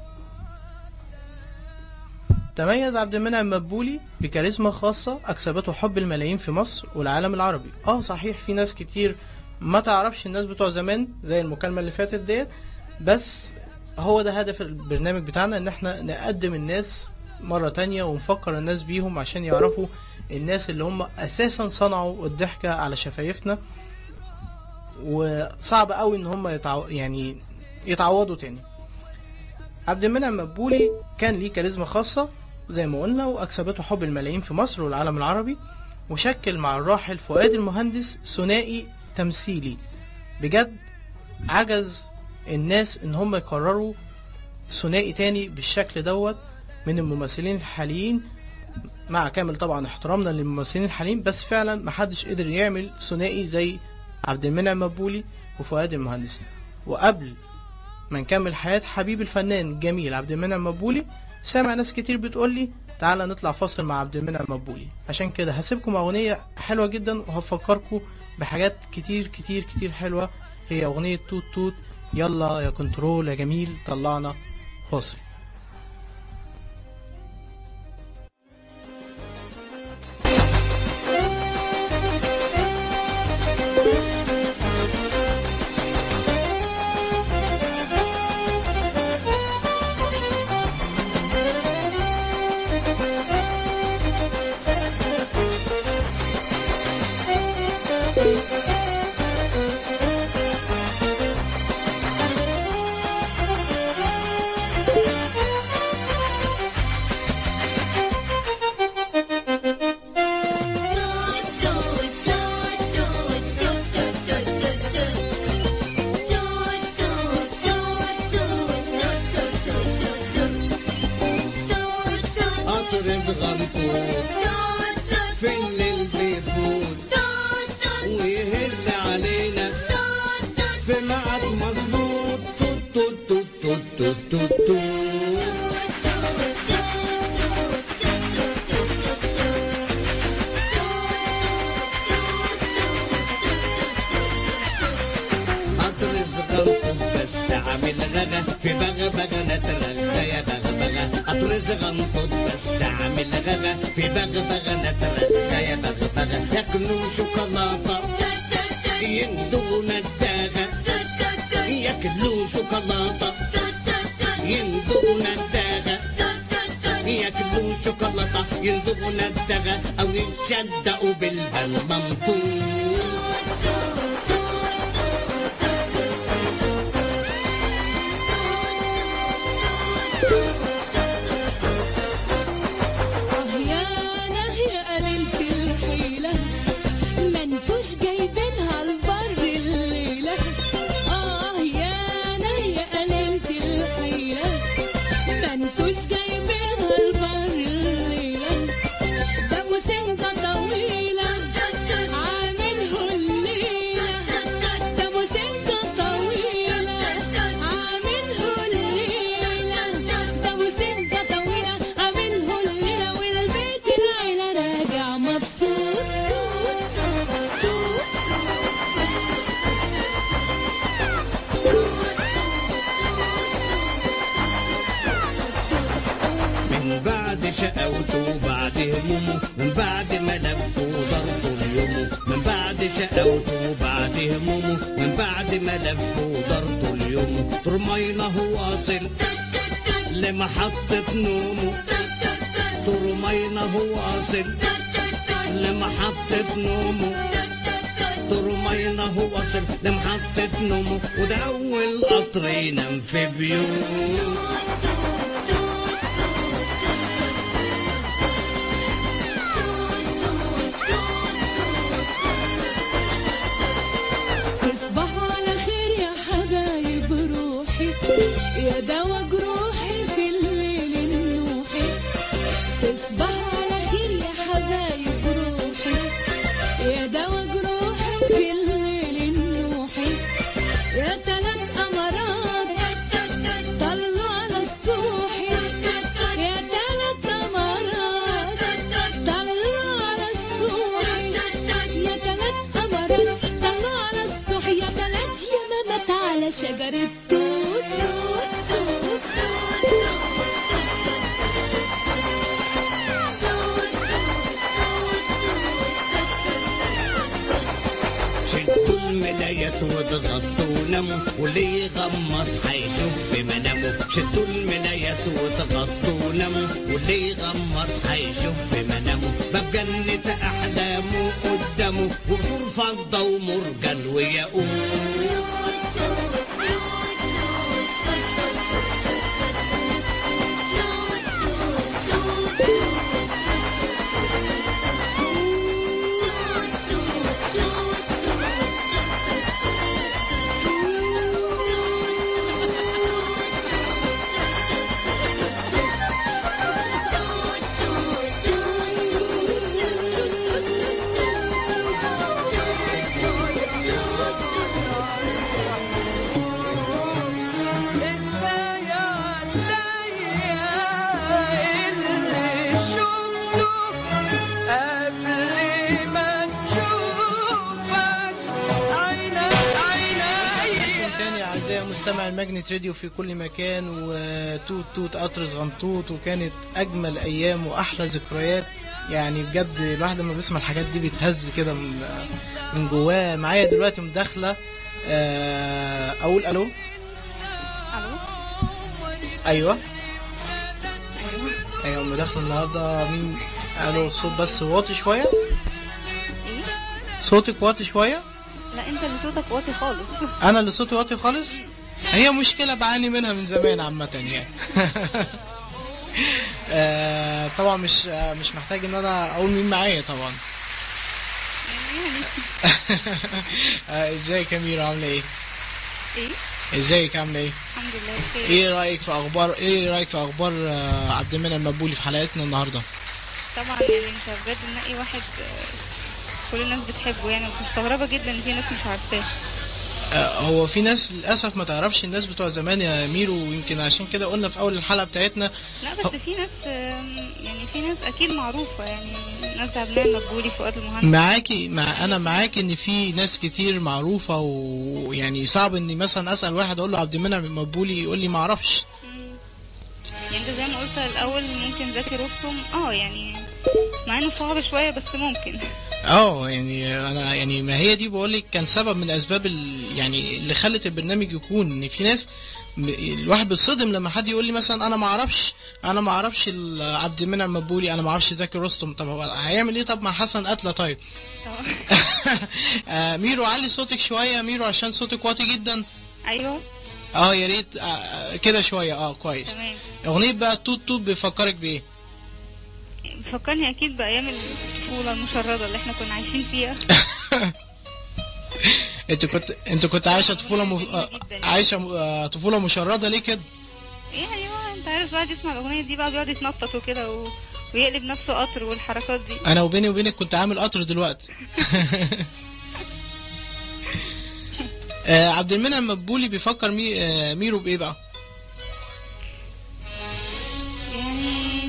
تميز عبد المنعم مدبولي بكاريزما خاصة أكسبته حب الملايين في مصر والعالم العربي اه صحيح في ناس كتير ما تعرفش الناس بتوع زمان زي المكالمة اللي فاتت ديت بس هو ده هدف البرنامج بتاعنا ان احنا نقدم الناس مرة تانية ونفكر الناس بيهم عشان يعرفوا الناس اللي هم اساسا صنعوا الضحكة على شفايفنا وصعب قوي ان هم يتعو... يعني يتعوضوا تاني عبد المنعم مدبولي كان ليه كاريزما خاصة زي ما قلنا واكسبته حب الملايين في مصر والعالم العربي وشكل مع الراحل فؤاد المهندس ثنائي تمثيلي بجد عجز الناس ان هم يقرروا ثنائي تاني بالشكل دوت من الممثلين الحاليين مع كامل طبعا احترامنا للممثلين الحاليين بس فعلا محدش قدر يعمل ثنائي زي عبد المنعم مدبولي وفؤاد المهندس وقبل ما نكمل حياة حبيب الفنان الجميل عبد المنعم مدبولي سامع ناس كتير بتقول لي تعالى نطلع فاصل مع عبد المنعم مدبولي عشان كده هسيبكم اغنية حلوة جدا وهفكركم بحاجات كتير كتير كتير حلوة هي اغنية توت توت يلا يا كنترول يا جميل طلعنا فاصل اطرب غنطوط في الليل بيفوت ويهل علينا في ميعاد مظبوط توت توت توت توت توت توت توت اطرب غنطوط بس عامل غدا في بغى بغى نترغى يا بغى بغى اطرز غنطوط بس عامل غدا في بغى بغى نترغى يا بغى بغى ياكلوا شوكولاته يندوا نداغه ياكلوا شوكولاته يندوا نداغه ياكلوا شوكولاته يندوا نداغه او يتشدقوا بالمنطوط آه يا نهي قللت الحيلة ما انتوش جايبينها البر الليلة آه يا نهي قللت الحيلة ما انتوش جايبينها البر الليلة ده ابو سنة طويلة عامله الليلة ده ابو سنة طويلة عامله الليلة ده ابو سنة طويلة عامله الليلة والبيت العيلة راجع مبسوط من بعد شقاوته وبعد همومه من بعد ما لف وضربه اليوم من بعد شقاوته وبعد همومه من بعد ما لف وضربه اليوم ترمينا هو واصل لمحطة نومه ترمينا هو واصل لمحطة نومه ترمينا هو واصل لمحطة نومه وده أول قطر ينام في بيوت تصبحوا على خير يا حبايب روحي يا دوا جروحي في الليل النوحي تصبحوا على خير يا حبايب روحي يا دوا جروحي في الليل النوحي على شجرة توت توت توت شدوا الملايات واضغطوا وناموا واللي يغمض هيشوف في منامه شدوا الملايات واضغطوا وناموا واللي يغمض هيشوف في منامه باب جنة أحلامه قدامه وقصور فضة ومرجان وياقوت بكم تاني اعزائي مستمع الماجنت راديو في كل مكان وتوت توت قطر صغنطوط وكانت اجمل ايام واحلى ذكريات يعني بجد الواحد لما بيسمع الحاجات دي بيتهز كده من من جواه معايا دلوقتي مداخله آه، اقول الو الو ايوه ايوه ايوه مداخله النهارده مين الو الصوت بس واطي شويه ايه صوتك واطي شويه لا انت اللي صوتك واطي خالص انا اللي صوتي واطي خالص هي مشكله بعاني منها من زمان عامه يعني آه، طبعا مش آه، مش محتاج ان انا اقول مين معايا طبعا آه، ازيك يا ميرا عامله ايه ايه ازيك عامله ايه الحمد لله بخير ايه رايك في اخبار ايه رايك في اخبار آه، عبد المنعم مقبولي في حلقتنا النهارده طبعا يعني انت بجد نلاقي واحد آه، كل الناس بتحبه يعني مستغربة جدا ان في ناس مش عارفاه آه، هو في ناس للاسف ما تعرفش الناس بتوع زمان يا ميرو ويمكن عشان كده قلنا في اول الحلقه بتاعتنا لا بس في ناس آم، يعني في ناس اكيد معروفة يعني ناس عبد المنعم مقبولي فؤاد المهندس معاكي مع انا معاك ان في ناس كتير معروفه ويعني صعب اني مثلا اسال واحد اقول له عبد المنعم مقبولي يقول لي ما اعرفش مم. يعني انت زي ما قلت الاول ممكن زكي رستم اه يعني مع انه صعب شوية بس ممكن اه يعني انا يعني ما هي دي بقول لك كان سبب من الاسباب ال- يعني اللي خلت البرنامج يكون ان في ناس م- الواحد بيتصدم لما حد يقول لي مثلا انا ما اعرفش انا ما اعرفش ال- عبد المنعم مقبولي انا ما اعرفش زكي رستم طب هو هيعمل ايه طب مع حسن قتله طيب طبعا. آه، ميرو علي صوتك شويه يا ميرو عشان صوتك واطي جدا ايوه اه يا ريت آه، آه، كده شويه اه كويس تمام اغنيه بقى توت توت بيفكرك بايه بيفكرني اكيد بايام الطفولة المشردة اللي احنا كنا عايشين فيها انت كنت انت كنت عايشه طفوله م... آه، عايشه آه، طفوله مشرده ليه كده يعني ما انت عارف بقى يسمع الاغنية دي بقى بيقعد يتنطط وكده و... ويقلب نفسه قطر والحركات دي انا وبيني وبينك كنت عامل قطر دلوقتي آه عبد المنعم مقبولي بيفكر مي... آه ميرو بايه بقى يعني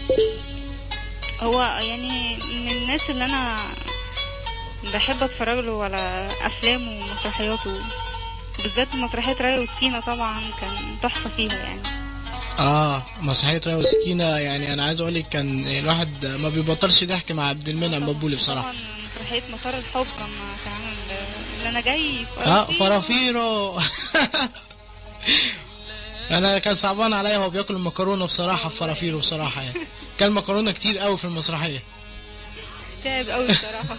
هو يعني من الناس اللي انا بحب اتفرج له على افلامه ومسرحياته بالذات مسرحية رايا وسكينة طبعا كان تحفة فيها يعني اه مسرحيه رايه وسكينه يعني انا عايز اقول لك كان الواحد ما بيبطلش ضحك مع عبد المنعم مقبولي بصراحه طبعا مسرحية مسار الحب لما كان عامل اللي انا جاي اه فرافيرو انا كان صعبان عليا وهو بياكل المكرونه بصراحه في فرافيرو بصراحه يعني كان مكرونه كتير قوي في المسرحيه تعب قوي بصراحة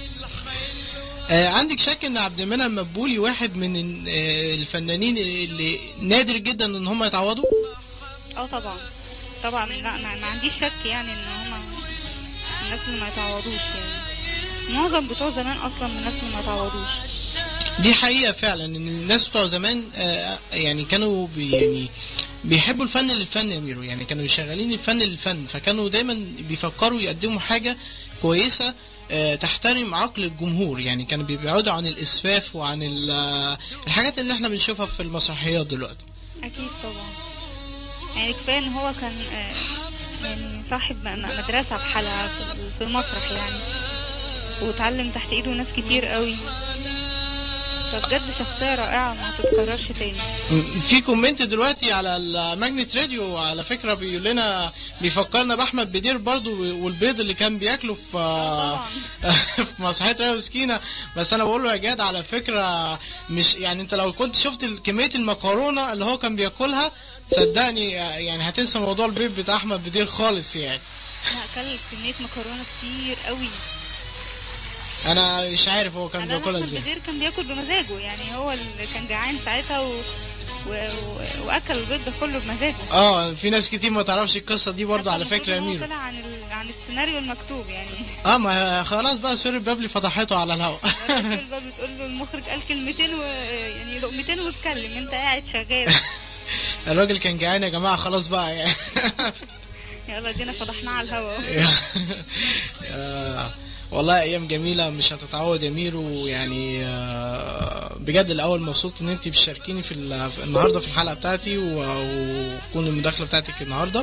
آه عندك شك ان عبد المنعم مقبولي واحد من ال- آه الفنانين اللي نادر جدا ان هم يتعوضوا اه طبعا طبعا لا ما, ما عنديش شك يعني ان هما الناس اللي ما يتعوضوش يعني معظم بتوع زمان اصلا من الناس اللي ما يتعوضوش دي حقيقه فعلا ان الناس بتوع زمان آه يعني كانوا بي يعني بيحبوا الفن للفن يا ميرو يعني كانوا شغالين الفن للفن فكانوا دايما بيفكروا يقدموا حاجه كويسه آه، تحترم عقل الجمهور يعني كانوا بيبعدوا عن الاسفاف وعن ال- آه، الحاجات اللي احنا بنشوفها في المسرحيات دلوقتي اكيد طبعا يعني كفايه ان هو كان آه، يعني صاحب م- م- مدرسه بحالها في- في المسرح يعني واتعلم تحت ايده ناس كتير قوي فبجد شخصية رائعة ما تتكررش تاني في كومنت دلوقتي على الماجنت راديو على فكره بيقول لنا بيفكرنا باحمد بدير برضو والبيض اللي كان بياكله في طبعا. في مسرحيه ريا وسكينه بس انا بقول له يا جاد على فكره مش يعني انت لو كنت شفت ال- كميه المكرونه اللي هو كان بياكلها صدقني يعني هتنسى موضوع البيض بتاع احمد بدير خالص يعني لا اكل كمية مكرونة كتير قوي انا مش عارف هو كان انا بياكلها احمد ازاي بدير كان بياكل بمزاجه يعني هو اللي كان جعان ساعتها و... و... و... واكل البيض ده كله بمزاجه اه في ناس كتير ما تعرفش القصه دي برضه على المفروض فكره يا إن هو ميرو طلع عن ال... عن السيناريو المكتوب يعني اه ما خلاص بقى سوري بابلي فضحته على الهوا الراجل بقى بتقول له المخرج قال كلمتين و... يعني لقمتين واتكلم انت قاعد شغال الراجل كان جعان يا جماعه خلاص بقى يعني يلا دينا فضحناه على الهوا آه، والله ايام جميله مش هتتعوض يا ميرو يعني آه، بجد الاول مبسوط ان انت بتشاركيني في ال- في النهارده في الحلقه بتاعتي و- وتكون المداخله بتاعتك النهارده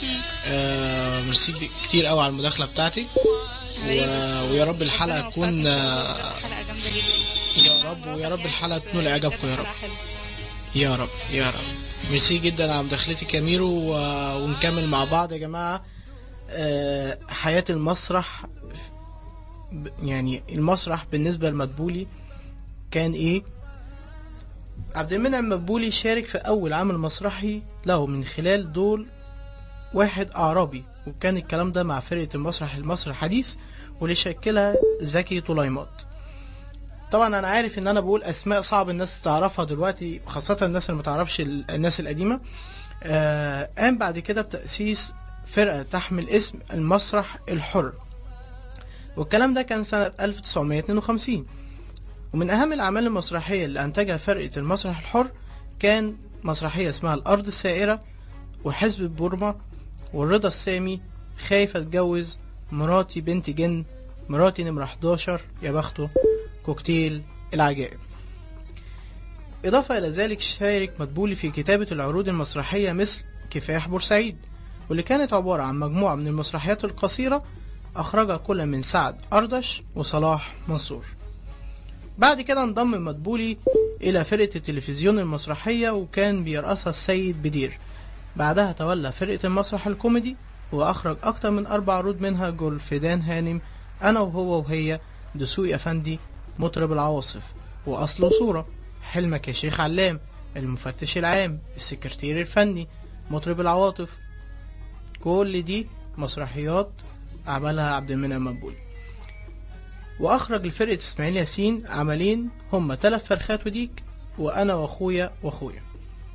آه، ميرسي كتير قوي على المداخله بتاعتك و- ويا رب الحلقه ربنا تكون يوفقك. آه، حلقة جامدة جدا يا رب ويا رب الحلقه تنول اعجابكم يا رب حلقة حلوة. يا رب يا رب ميرسي جدا على مداخلتك يا ميرو و- ونكمل مع بعض يا جماعة آه، حياة المسرح ب- يعني المسرح بالنسبة لمدبولي كان ايه عبد المنعم مدبولي شارك في أول عمل مسرحي له من خلال دور واحد أعرابي وكان الكلام ده مع فرقة المسرح المصري الحديث واللي شكلها زكي طليمات طبعا انا عارف ان انا بقول اسماء صعب الناس تعرفها دلوقتي خاصة الناس اللي ما تعرفش ال- الناس القديمة آه، قام بعد كده بتأسيس فرقة تحمل اسم المسرح الحر والكلام ده كان سنة 1952 ومن أهم الأعمال المسرحية اللي أنتجها فرقة المسرح الحر كان مسرحية اسمها الأرض السائرة وحزب بورما والرضا السامي خايف اتجوز مراتي بنت جن مراتي نمرة 11 يا بخته كوكتيل العجائب إضافة إلى ذلك شارك مدبولي في كتابة العروض المسرحية مثل كفاح بورسعيد واللي كانت عبارة عن مجموعة من المسرحيات القصيرة أخرجها كل من سعد أردش وصلاح منصور بعد كده انضم مدبولي إلى فرقة التلفزيون المسرحية وكان بيرأسها السيد بدير بعدها تولى فرقة المسرح الكوميدي وأخرج أكتر من أربع عروض منها جول فدان هانم أنا وهو وهي دسوقي أفندي مطرب العواصف وأصل وصورة حلمك يا شيخ علام المفتش العام السكرتير الفني مطرب العواطف كل دي مسرحيات عملها عبد المنعم مقبول واخرج لفرقه اسماعيل ياسين عملين هما تلات فرخات وديك وانا واخويا واخويا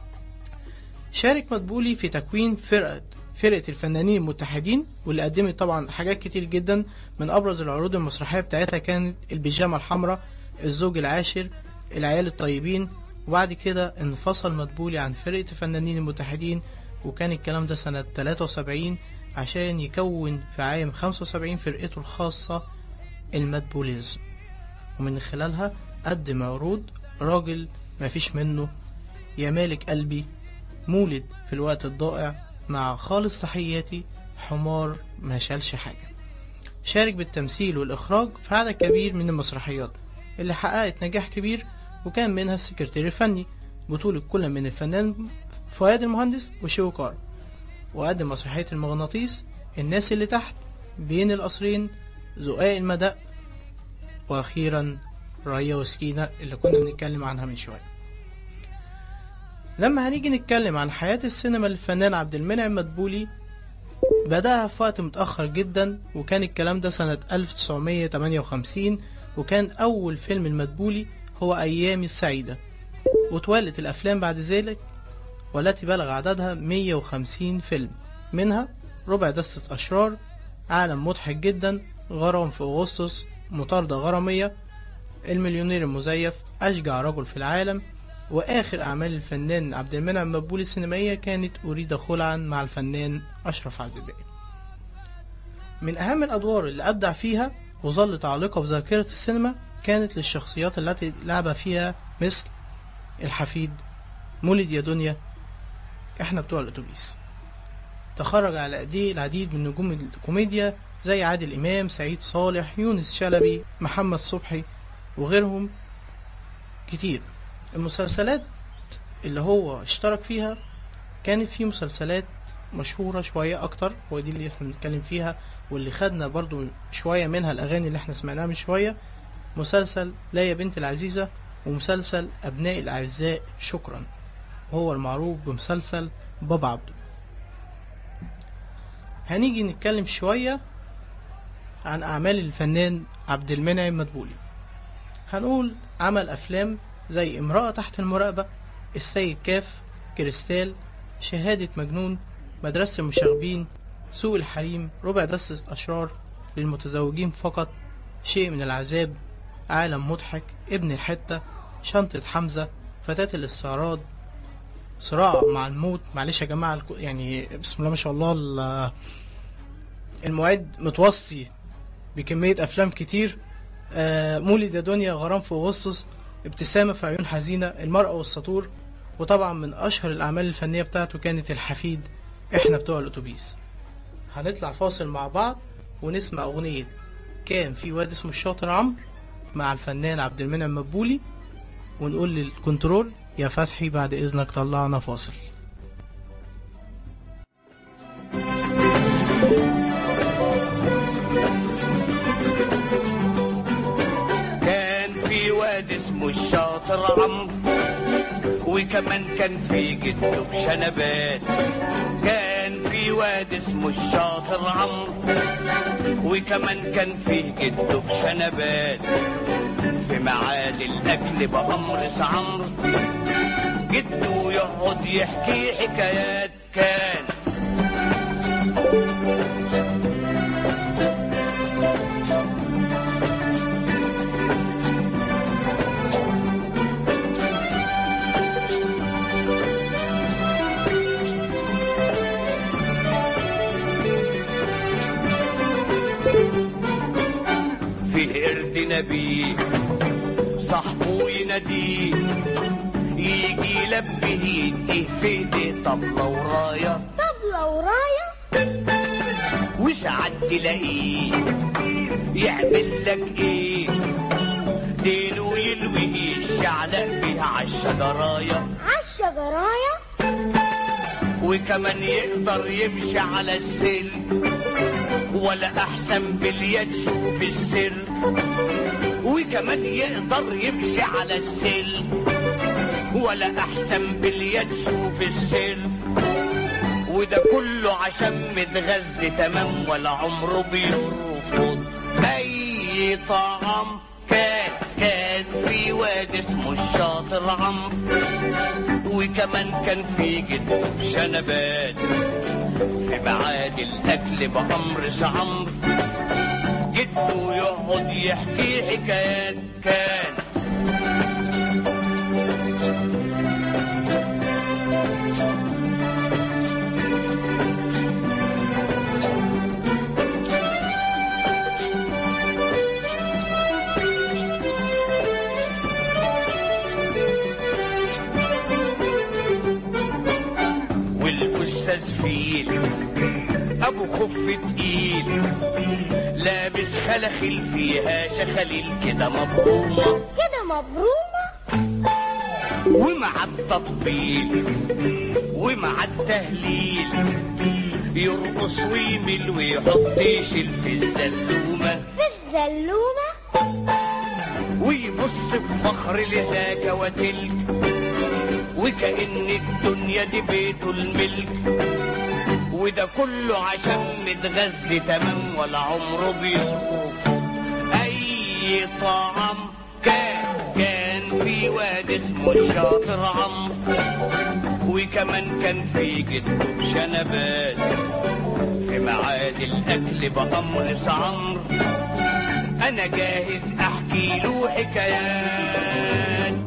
شارك مدبولي في تكوين فرقه فرقه الفنانين المتحدين واللي قدمت طبعا حاجات كتير جدا من ابرز العروض المسرحيه بتاعتها كانت البيجامه الحمراء الزوج العاشر العيال الطيبين وبعد كده انفصل مدبولي عن فرقه الفنانين المتحدين وكان الكلام ده سنه 73 عشان يكون في عام 75 فرقته الخاصه المدبوليزم ومن خلالها قدم عروض راجل مفيش منه يا مالك قلبي مولد في الوقت الضائع مع خالص تحياتي حمار ما شالش حاجة شارك بالتمثيل والإخراج في عدد كبير من المسرحيات اللي حققت نجاح كبير وكان منها السكرتير الفني بطولة كل من الفنان فؤاد المهندس وشوكار وقدم مسرحية المغناطيس الناس اللي تحت بين القصرين زقاق المدق واخيرا رايا وسكينة اللي كنا بنتكلم عنها من شوية لما هنيجي نتكلم عن حياة السينما للفنان عبد المنعم مدبولي بدأها في وقت متأخر جدا وكان الكلام ده سنة 1958 وكان أول فيلم المدبولي هو أيامي السعيدة وتوالت الأفلام بعد ذلك والتي بلغ عددها 150 فيلم منها ربع دستة أشرار عالم مضحك جدا غرام في أغسطس مطاردة غرامية المليونير المزيف أشجع رجل في العالم وآخر أعمال الفنان عبد المنعم مدبولي السينمائية كانت أريد خلعا مع الفنان أشرف عبد الباقي من أهم الأدوار اللي أبدع فيها وظلت عالقة بذاكرة السينما كانت للشخصيات التي لعب فيها مثل الحفيد مولد يا دنيا احنا بتوع الاتوبيس تخرج على ايديه العديد من نجوم الكوميديا زي عادل امام سعيد صالح يونس شلبي محمد صبحي وغيرهم كتير المسلسلات اللي هو اشترك فيها كانت في مسلسلات مشهورة شوية أكتر ودي اللي احنا بنتكلم فيها واللي خدنا برضو شوية منها الأغاني اللي احنا سمعناها من شوية مسلسل لا يا بنت العزيزة ومسلسل أبناء الأعزاء شكرا هو المعروف بمسلسل بابا عبده هنيجي نتكلم شوية عن أعمال الفنان عبد المنعم مدبولي هنقول عمل أفلام زي امرأة تحت المراقبة السيد كاف كريستال شهادة مجنون مدرسة المشاغبين سوق الحريم ربع دستة أشرار للمتزوجين فقط شيء من العذاب عالم مضحك ابن الحتة شنطة حمزة فتاة الاستعراض صراع مع الموت معلش يا جماعة الك- يعني بسم الله ما شاء الله ال- المعد متوصي بكمية أفلام كتير آه، مولد يا دنيا غرام في أغسطس ابتسامة في عيون حزينة المرأة والسطور وطبعا من أشهر الأعمال الفنية بتاعته كانت الحفيد إحنا بتوع الأتوبيس هنطلع فاصل مع بعض ونسمع أغنية كان في واد اسمه الشاطر عمرو مع الفنان عبد المنعم مدبولي ونقول للكنترول يا فتحي بعد إذنك طلعنا فاصل كان في واد اسمه الشاطر عمرو وكمان كان في جده بشنبات كان في واد اسمه الشاطر عمرو وكمان كان في جده بشنبات في معاد الاكل بامر عمرو جده يقعد يحكي حكايات كان في قرد نبي صاحبه يناديه يجي يلبي ايديه في ايديه طبلة وراية طبلة وراية وساعات تلاقيه يعمل لك ايه دينه يلوي الشعلق بيها عالشجرايه عالشجراية وكمان يقدر يمشي على السلم ولا احسن باليد شوف السر وكمان يقدر يمشي على السلم ولا احسن باليد شوف السر وده كله عشان متغذي تمام ولا عمره بيرفض اي طعم كان كان في واد اسمه الشاطر عمرو وكمان كان في جده شنبات في بعاد الاكل بامر عمرو جده يقعد يحكي حكايات كان والاستاذ فيل ابو خف تقيل لابس خلخل فيها شخاليل كده مبرومه كده مبرومة ومع التطبيل ومع التهليل يرقص ويمل ويحط يشيل في الزلومه في الزلومة ويبص بفخر لذاك وتلك وكأن الدنيا دي بيته الملك وده كله عشان متغذي تمام ولا عمره بيرفض أي طعم كان كان في واد اسمه الشاطر عمرو وكمان كان في جده بشنبات في معاد الأكل بأمر عمرو انا جاهز احكي له حكايات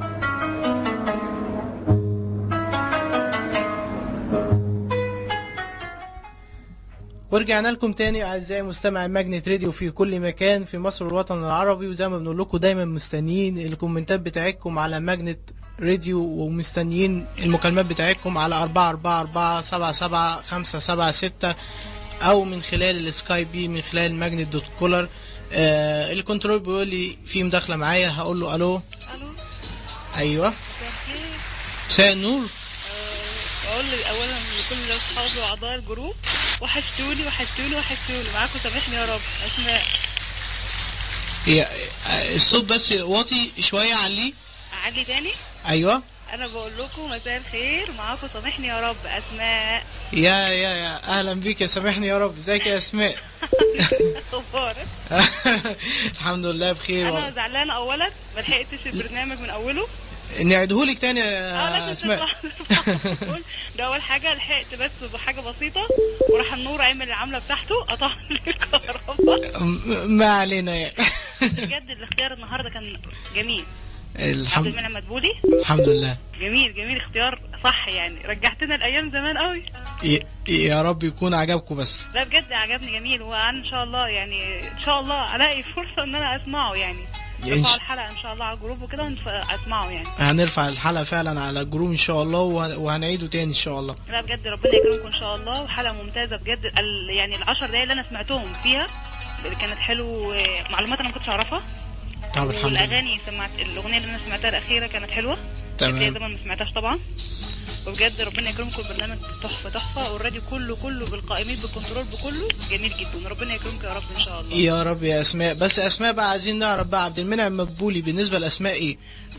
ورجعنا لكم تاني اعزائي مستمعي ماجنت راديو في كل مكان في مصر والوطن العربي وزي ما بنقول لكم دايما مستنيين الكومنتات بتاعتكم على ماجنت راديو ومستنيين المكالمات بتاعتكم على أربعة أربعة أربعة سبعة سبعة خمسة سبعة ستة أو من خلال السكاي بي من خلال ماجنت دوت كولر آه الكنترول بيقول لي في مداخلة معايا هقول له ألو الو ايوه مساء الخير مساء النور آه، اقول لي اولا لكل اصحابي واعضاء الجروب وحشتوني وحشتوني وحشتوني معاكم سامحني يا رب اسماء يا الصوت بس واطي شويه عليه اعلي تاني ايوه انا بقول لكم مساء الخير معاكم سامحني يا رب اسماء يا يا يا اهلا بيك يا سامحني يا رب ازيك يا اسماء اخبارك الحمد لله بخير انا والله. زعلانه اولا ما لحقتش البرنامج من اوله نعيدهولك تاني اه يا لازم اسماء تطلع ده اول حاجه لحقت بس بحاجه بسيطه وراح النور عمل العمله بتاعته قطع لي الكهرباء م- ما علينا يعني بجد الاختيار النهارده كان جميل عبد الحمد المنعم مدبولي الحمد لله جميل جميل اختيار صح يعني رجعتنا الايام زمان قوي ي- يا رب يكون عجبكم بس لا بجد عجبني جميل وانا ان شاء الله يعني ان شاء الله الاقي فرصه ان انا اسمعه يعني إن يرفعوا ش- الحلقه ان شاء الله على الجروب وكده ونف- اسمعه يعني هنرفع الحلقه فعلا على الجروب ان شاء الله وه- وهنعيده تاني ان شاء الله لا بجد ربنا يكرمكم ان شاء الله وحلقه ممتازه بجد ال- يعني العشر دقايق اللي انا سمعتهم فيها كانت حلو معلومات انا ما كنتش اعرفها طب الحمد لله والاغاني سمعت الاغنيه اللي انا سمعتها الاخيره كانت حلوه تمام. كانت هي زمان ما سمعتهاش طبعا وبجد ربنا يكرمكم البرنامج تحفه تحفه والراديو كله كله بالقائمين بالكنترول بكله جميل جدا ربنا يكرمكم يا رب ان شاء الله يا رب يا اسماء بس اسماء بقى عايزين نعرف بقى عبد المنعم مقبولي بالنسبه لاسماء ايه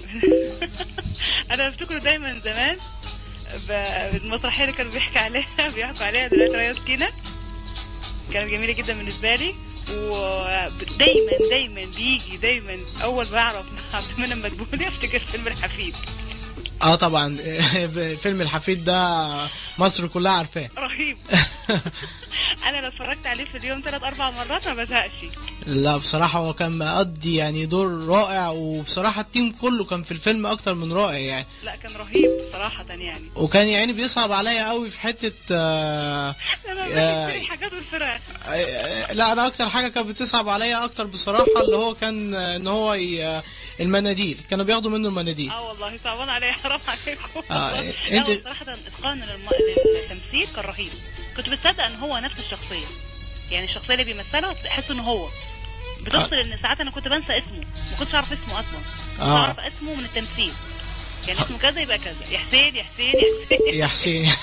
انا بفتكره دايما زمان ب- المسرحيه اللي كانوا بيحكي عليها بيحكوا عليها دلوقتي رياض تينا كانت جميله جدا بالنسبه لي ودايما دايما بيجي دايما اول ما اعرف عبد المنعم مدبولي افتكر فيلم الحفيد اه طبعا فيلم الحفيد ده مصر كلها عارفاه رهيب انا لو اتفرجت عليه في اليوم ثلاث اربع مرات ما بزهقش لا بصراحة هو كان مأدي يعني دور رائع وبصراحة التيم كله كان في الفيلم أكتر من رائع يعني لا كان رهيب صراحه يعني وكان يعني بيصعب عليا قوي في حتة آه انا يا- بشتري حاجات والفراخ آه، لا أنا أكتر حاجة كانت بتصعب عليا أكتر بصراحة اللي هو كان آه، إن هو ي- المناديل كانوا بياخدوا منه المناديل اه والله صعبان عليا حرام عليكم آه، والله. إنت- لا هو صراحة اتقان للم... للتمثيل كان رهيب كنت بتصدق ان هو نفس الشخصية يعني الشخصية اللي بيمثلها تحس ان هو بتوصل ان ساعات انا كنت بنسى اسمه ما كنتش اعرف اسمه اصلا كنت آه. اعرف اسمه من التمثيل يعني اسمه كذا يبقى كذا يا حسين يا حسين يا حسين يا حسين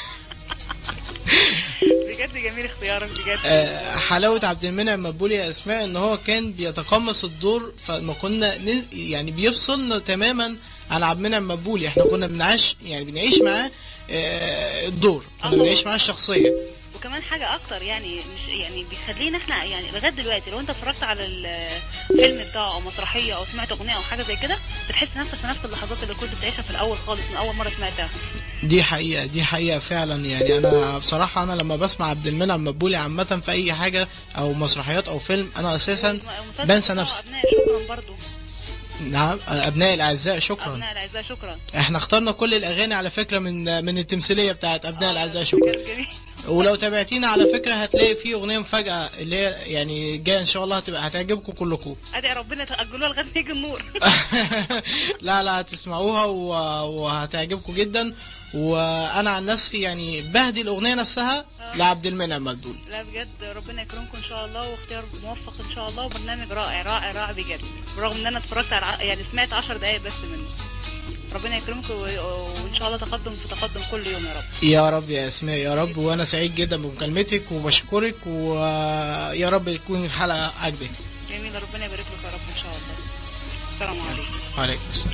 بجد جميل اختيارك بجد آه، حلاوة عبد المنعم مقبول يا اسماء ان هو كان بيتقمص الدور فما كنا نز... يعني بيفصلنا تماما عن عبد المنعم مقبولي احنا كنا بنعيش يعني بنعيش معاه آه، الدور كنا الله. بنعيش معاه الشخصية وكمان حاجة أكتر يعني مش يعني بيخلينا احنا يعني لغاية دلوقتي لو أنت اتفرجت على الفيلم بتاعه أو مسرحية أو سمعت أغنية أو حاجة زي كده بتحس نفسك في نفس اللحظات اللي كنت بتعيشها في الأول خالص من أول مرة سمعتها دي حقيقة دي حقيقة فعلا يعني انا بصراحة انا لما بسمع عبد المنعم مقبولي عامة في اي حاجة او مسرحيات او فيلم انا اساسا والمسلسل بنسى بتاعه نفسي أبناء شكرا برضو نعم ابناء الاعزاء شكرا أبناء الأعزاء شكرا احنا اخترنا كل الاغاني على فكرة من من التمثيلية بتاعت ابناء الاعزاء شكرا كان جميل ولو تابعتينا على فكرة هتلاقي في أغنية مفاجأة اللي هي يعني جاية إن شاء الله هتبقى هتعجبكم كلكم أدعي ربنا تأجلوها لغاية ما يجي النور لا لا هتسمعوها و- وهتعجبكم جدا وأنا عن نفسي يعني بهدي الأغنية نفسها لعبد المنعم مجدول لا بجد ربنا يكرمكم ان شاء الله واختيار موفق ان شاء الله وبرنامج رائع رائع رائع بجد برغم ان انا اتفرجت على ع- يعني سمعت 10 دقايق بس منه ربنا يكرمكم و- وان شاء الله تقدم في تقدم كل يوم يا رب يا رب يا اسماء يا رب وأنا سعيد جدا بمكالمتك وبشكرك ويا رب تكون الحلقة عجبك جميل ربنا يبارك لك يا رب ان شاء الله السلام عليكم وعليكم السلام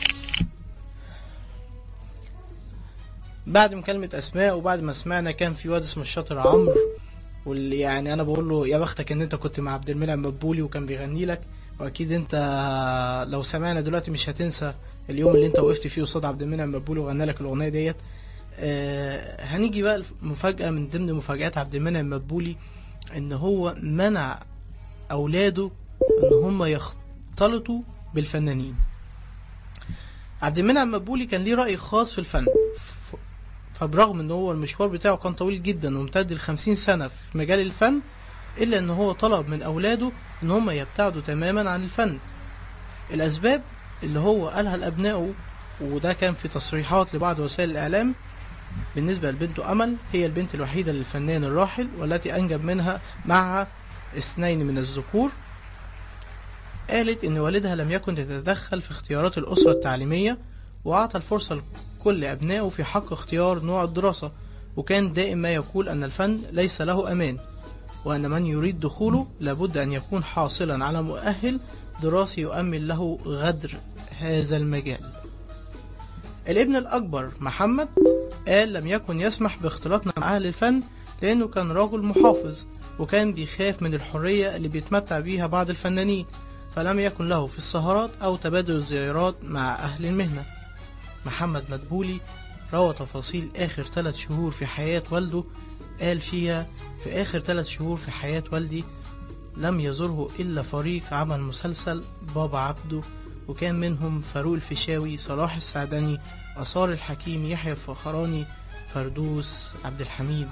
بعد مكالمة أسماء وبعد ما سمعنا كان في واد اسمه الشاطر عمرو واللي يعني أنا بقول له يا بختك إن أنت كنت مع عبد المنعم مقبولي وكان بيغني لك وأكيد أنت لو سمعنا دلوقتي مش هتنسى اليوم اللي أنت وقفت فيه قصاد عبد المنعم مقبولي وغنى لك الأغنية ديت آه هنيجي بقى مفاجأة من ضمن مفاجآت عبد المنعم مقبولي إن هو منع أولاده إن هم يختلطوا بالفنانين عبد المنعم مقبولي كان ليه رأي خاص في الفن ف- فبرغم ان هو المشوار بتاعه كان طويل جدا وامتد لخمسين سنة في مجال الفن الا ان هو طلب من اولاده ان هم يبتعدوا تماما عن الفن الاسباب اللي هو قالها لابنائه وده كان في تصريحات لبعض وسائل الاعلام بالنسبة لبنته امل هي البنت الوحيدة للفنان الراحل والتي انجب منها مع اثنين من الذكور قالت ان والدها لم يكن يتدخل في اختيارات الاسرة التعليمية وأعطى الفرصة لكل أبنائه في حق اختيار نوع الدراسة وكان دائما ما يقول أن الفن ليس له أمان وأن من يريد دخوله لابد أن يكون حاصلا على مؤهل دراسي يؤمن له غدر هذا المجال الابن الأكبر محمد قال لم يكن يسمح باختلاطنا مع أهل الفن لأنه كان رجل محافظ وكان بيخاف من الحرية اللي بيتمتع بيها بعض الفنانين فلم يكن له في السهرات أو تبادل الزيارات مع أهل المهنة محمد مدبولي روى تفاصيل آخر ثلاث شهور في حياة والده قال فيها في آخر ثلاث شهور في حياة والدي لم يزره إلا فريق عمل مسلسل بابا عبده وكان منهم فاروق الفيشاوي صلاح السعدني أثار الحكيم يحيى الفخراني فردوس عبد الحميد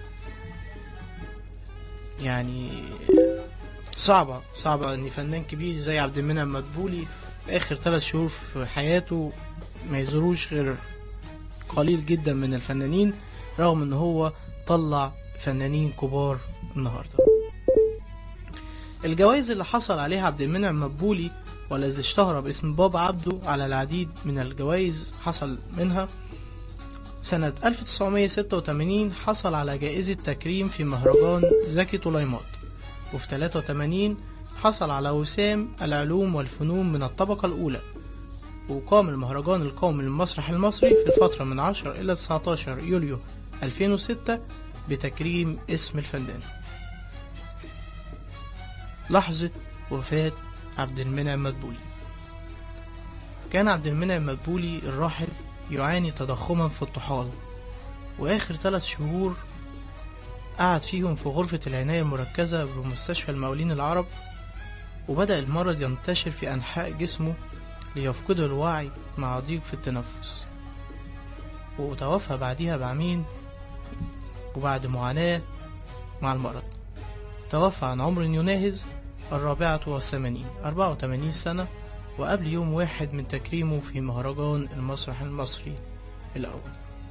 يعني صعبة صعبة ان فنان كبير زي عبد المنعم مدبولي في اخر ثلاث شهور في حياته ما يزوروش غير قليل جدا من الفنانين رغم ان هو طلع فنانين كبار النهارده الجوائز اللي حصل عليها عبد المنعم مدبولي والذي اشتهر باسم بابا عبده على العديد من الجوائز حصل منها سنة 1986 حصل على جائزة تكريم في مهرجان زكي طليمات وفي 83 حصل على وسام العلوم والفنون من الطبقة الأولى وقام المهرجان القومي للمسرح المصري في الفترة من 10 إلى 19 يوليو 2006 بتكريم اسم الفنان لحظة وفاة عبد المنعم مدبولي كان عبد المنعم مدبولي الراحل يعاني تضخما في الطحال وآخر ثلاث شهور قعد فيهم في غرفة العناية المركزة بمستشفى المقاولين العرب وبدأ المرض ينتشر في أنحاء جسمه ليفقده الوعي مع ضيق في التنفس وتوفى بعدها بعامين وبعد معاناة مع المرض توفى عن عمر يناهز الرابعة والثمانين أربعة وثمانين سنة وقبل يوم واحد من تكريمه في مهرجان المسرح المصري الأول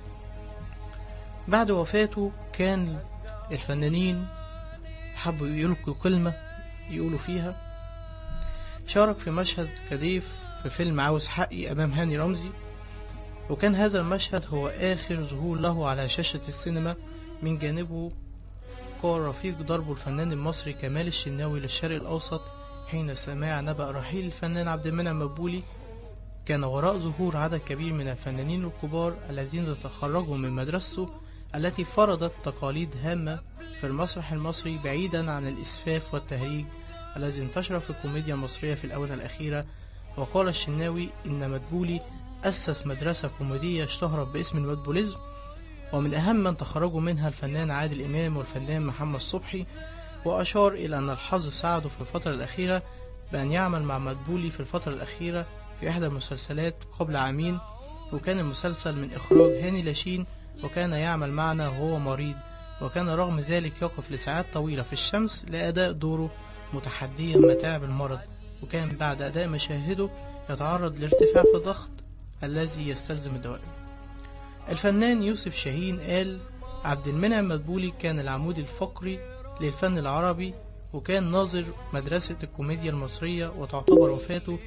بعد وفاته كان الفنانين حبوا يلقوا كلمة يقولوا فيها شارك في مشهد كضيف في فيلم عاوز حقي أمام هاني رمزي وكان هذا المشهد هو آخر ظهور له على شاشة السينما من جانبه قال رفيق ضربه الفنان المصري كمال الشناوي للشرق الأوسط حين سمع نبأ رحيل الفنان عبد المنعم مدبولي كان وراء ظهور عدد كبير من الفنانين الكبار الذين تخرجوا من مدرسته التي فرضت تقاليد هامة في المسرح المصري بعيدا عن الإسفاف والتهريج الذي انتشر في الكوميديا المصرية في الآونة الأخيرة وقال الشناوي إن مدبولي أسس مدرسة كوميدية اشتهرت باسم المدبوليزم ومن أهم من تخرجوا منها الفنان عادل إمام والفنان محمد صبحي وأشار إلى أن الحظ ساعده في الفترة الأخيرة بأن يعمل مع مدبولي في الفترة الأخيرة في إحدى المسلسلات قبل عامين وكان المسلسل من إخراج هاني لاشين وكان يعمل معنا وهو مريض وكان رغم ذلك يقف لساعات طويلة في الشمس لأداء دوره متحديا متاعب المرض وكان بعد أداء مشاهده يتعرض لارتفاع في الضغط الذي يستلزم الدواء الفنان يوسف شاهين قال عبد المنعم مدبولي كان العمود الفقري للفن العربي وكان ناظر مدرسة الكوميديا المصرية وتعتبر وفاته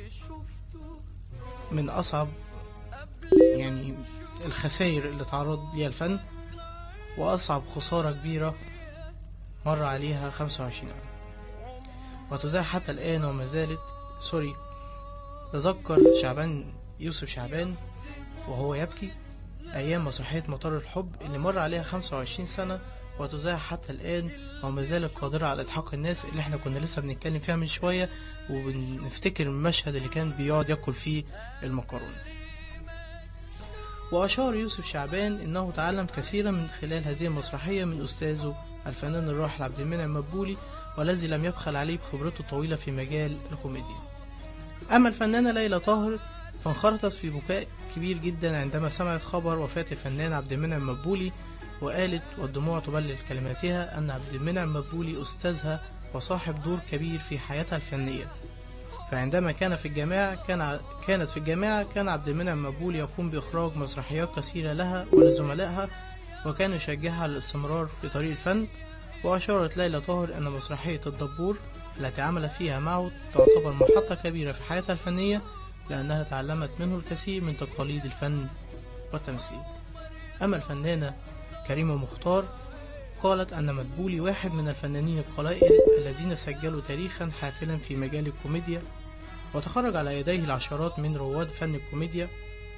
من أصعب يعني الخسائر اللي تعرض ليها الفن وأصعب خسارة كبيرة مر عليها 25 عام وتذاع حتى الآن وما زالت سوري تذكر شعبان يوسف شعبان وهو يبكي أيام مسرحية مطار الحب اللي مر عليها 25 سنة وتذاع حتى الآن وما زالت قادرة على إضحاك الناس اللي احنا كنا لسه بنتكلم فيها من شوية وبنفتكر المشهد اللي كان بيقعد ياكل فيه المكرونة وأشار يوسف شعبان إنه تعلم كثيرا من خلال هذه المسرحية من أستاذه الفنان الراحل عبد المنعم مدبولي والذي لم يبخل عليه بخبرته الطويلة في مجال الكوميديا أما الفنانة ليلى طاهر فانخرطت في بكاء كبير جدا عندما سمعت خبر وفاة الفنان عبد المنعم مدبولي وقالت والدموع تبلل كلماتها أن عبد المنعم مدبولي أستاذها وصاحب دور كبير في حياتها الفنية فعندما كان في الجامعة كان ع- كانت في الجامعة كان عبد المنعم مدبولي يقوم بإخراج مسرحيات كثيرة لها ولزملائها وكان يشجعها على الاستمرار في طريق الفن وأشارت ليلى طاهر أن مسرحية الدبور التي عمل فيها معه تعتبر محطة كبيرة في حياتها الفنية لأنها تعلمت منه الكثير من تقاليد الفن والتمثيل أما الفنانة كريمة مختار قالت أن مدبولي واحد من الفنانين القلائل الذين سجلوا تاريخا حافلا في مجال الكوميديا وتخرج على يديه العشرات من رواد فن الكوميديا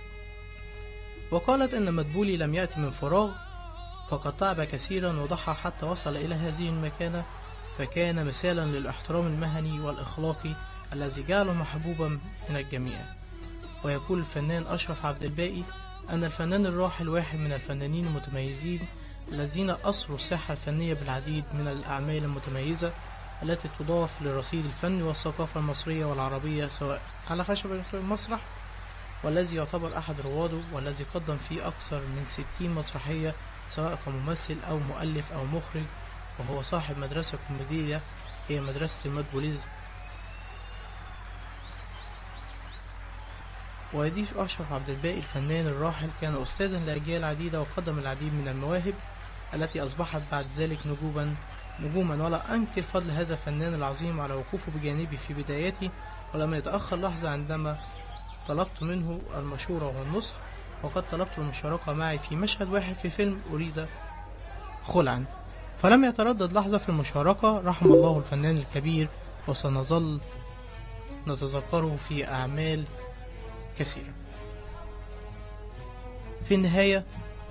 وقالت أن مدبولي لم يأتي من فراغ فقد تعب كثيرا وضحى حتى وصل إلى هذه المكانة فكان مثالا للاحترام المهني والإخلاقي الذي جعله محبوبا من الجميع ويقول الفنان أشرف عبد الباقي أن الفنان الراحل واحد من الفنانين المتميزين الذين أسروا الساحة الفنية بالعديد من الأعمال المتميزة التي تضاف لرصيد الفن والثقافة المصرية والعربية سواء على خشبة المسرح والذي يعتبر أحد رواده والذي قدم فيه أكثر من ستين مسرحية سواء كممثل أو مؤلف أو مخرج وهو صاحب مدرسة كوميدية هي مدرسة المدبوليزم ويضيف أشرف عبد الباقي الفنان الراحل كان أستاذا لأجيال عديدة وقدم العديد من المواهب التي أصبحت بعد ذلك نجوما نجوما ولا أنكر فضل هذا الفنان العظيم على وقوفه بجانبي في بداياتي ولم يتأخر لحظة عندما طلبت منه المشورة والنصح وقد طلبت المشاركة معي في مشهد واحد في فيلم أريد خلعا فلم يتردد لحظة في المشاركة رحم الله الفنان الكبير وسنظل نتذكره في أعمال كثيرة في النهاية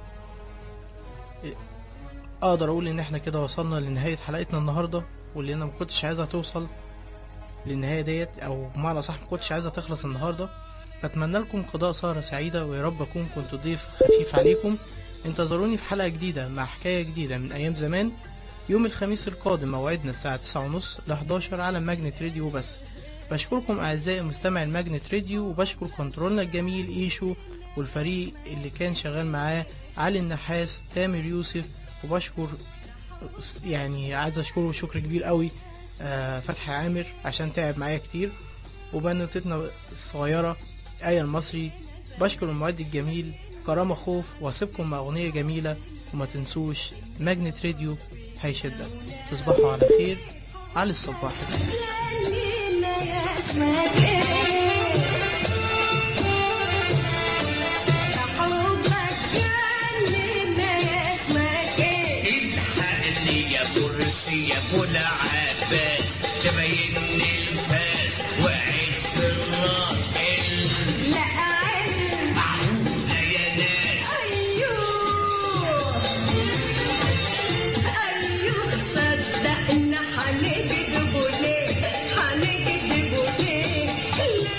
اقدر اقول ان احنا كده وصلنا لنهاية حلقتنا النهاردة واللي انا مكنتش عايزها توصل للنهاية ديت او بمعنى صح مكنتش عايزها تخلص النهاردة بتمنى لكم قضاء سهرة سعيدة ويا رب اكون كنت ضيف خفيف عليكم انتظروني في حلقة جديدة مع حكاية جديدة من ايام زمان يوم الخميس القادم موعدنا الساعة تسعة ونص لحداشر على ماجنت راديو بس بشكركم أعزائي مستمع الماجنت راديو وبشكر كنترولنا الجميل إيشو والفريق اللي كان شغال معاه علي النحاس تامر يوسف وبشكر يعني عايز أشكره شكر كبير قوي آه، فتحي عامر عشان تعب معايا كتير وبنوتتنا الصغيرة آية المصري بشكر المعد الجميل كرامة خوف واسيبكم مع أغنية جميلة وما تنسوش ماجنت راديو هيشدك تصبحوا على خير علي الصباح خلينا يا اسمك ايه حبك خلينا يا اسمك ايه الحقني يا كرسي يا كل عباس تبين الفاس وعيد في الراس ال- لا علم معقولة يا ناس ايوه ايوه صدقنا هنكدبوا ليه هنكدبوا ليه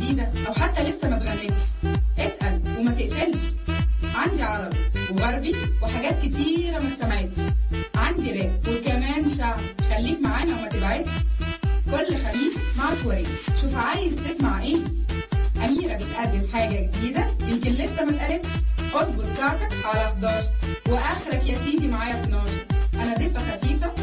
جديدة أو حتى لسه ما اتغنتش اتقل وما تقفلش عندي عربي وغربي وحاجات كتيرة ما اتسمعتش عندي راب وكمان شعب خليك معانا وما تبعدش كل خميس مع سواري شوف عايز تسمع ايه أميرة بتقدم حاجة جديدة يمكن لسه ما اتقالتش اظبط ساعتك على 11 وآخرك يا سيدي معايا 12 أنا ضيفة خفيفة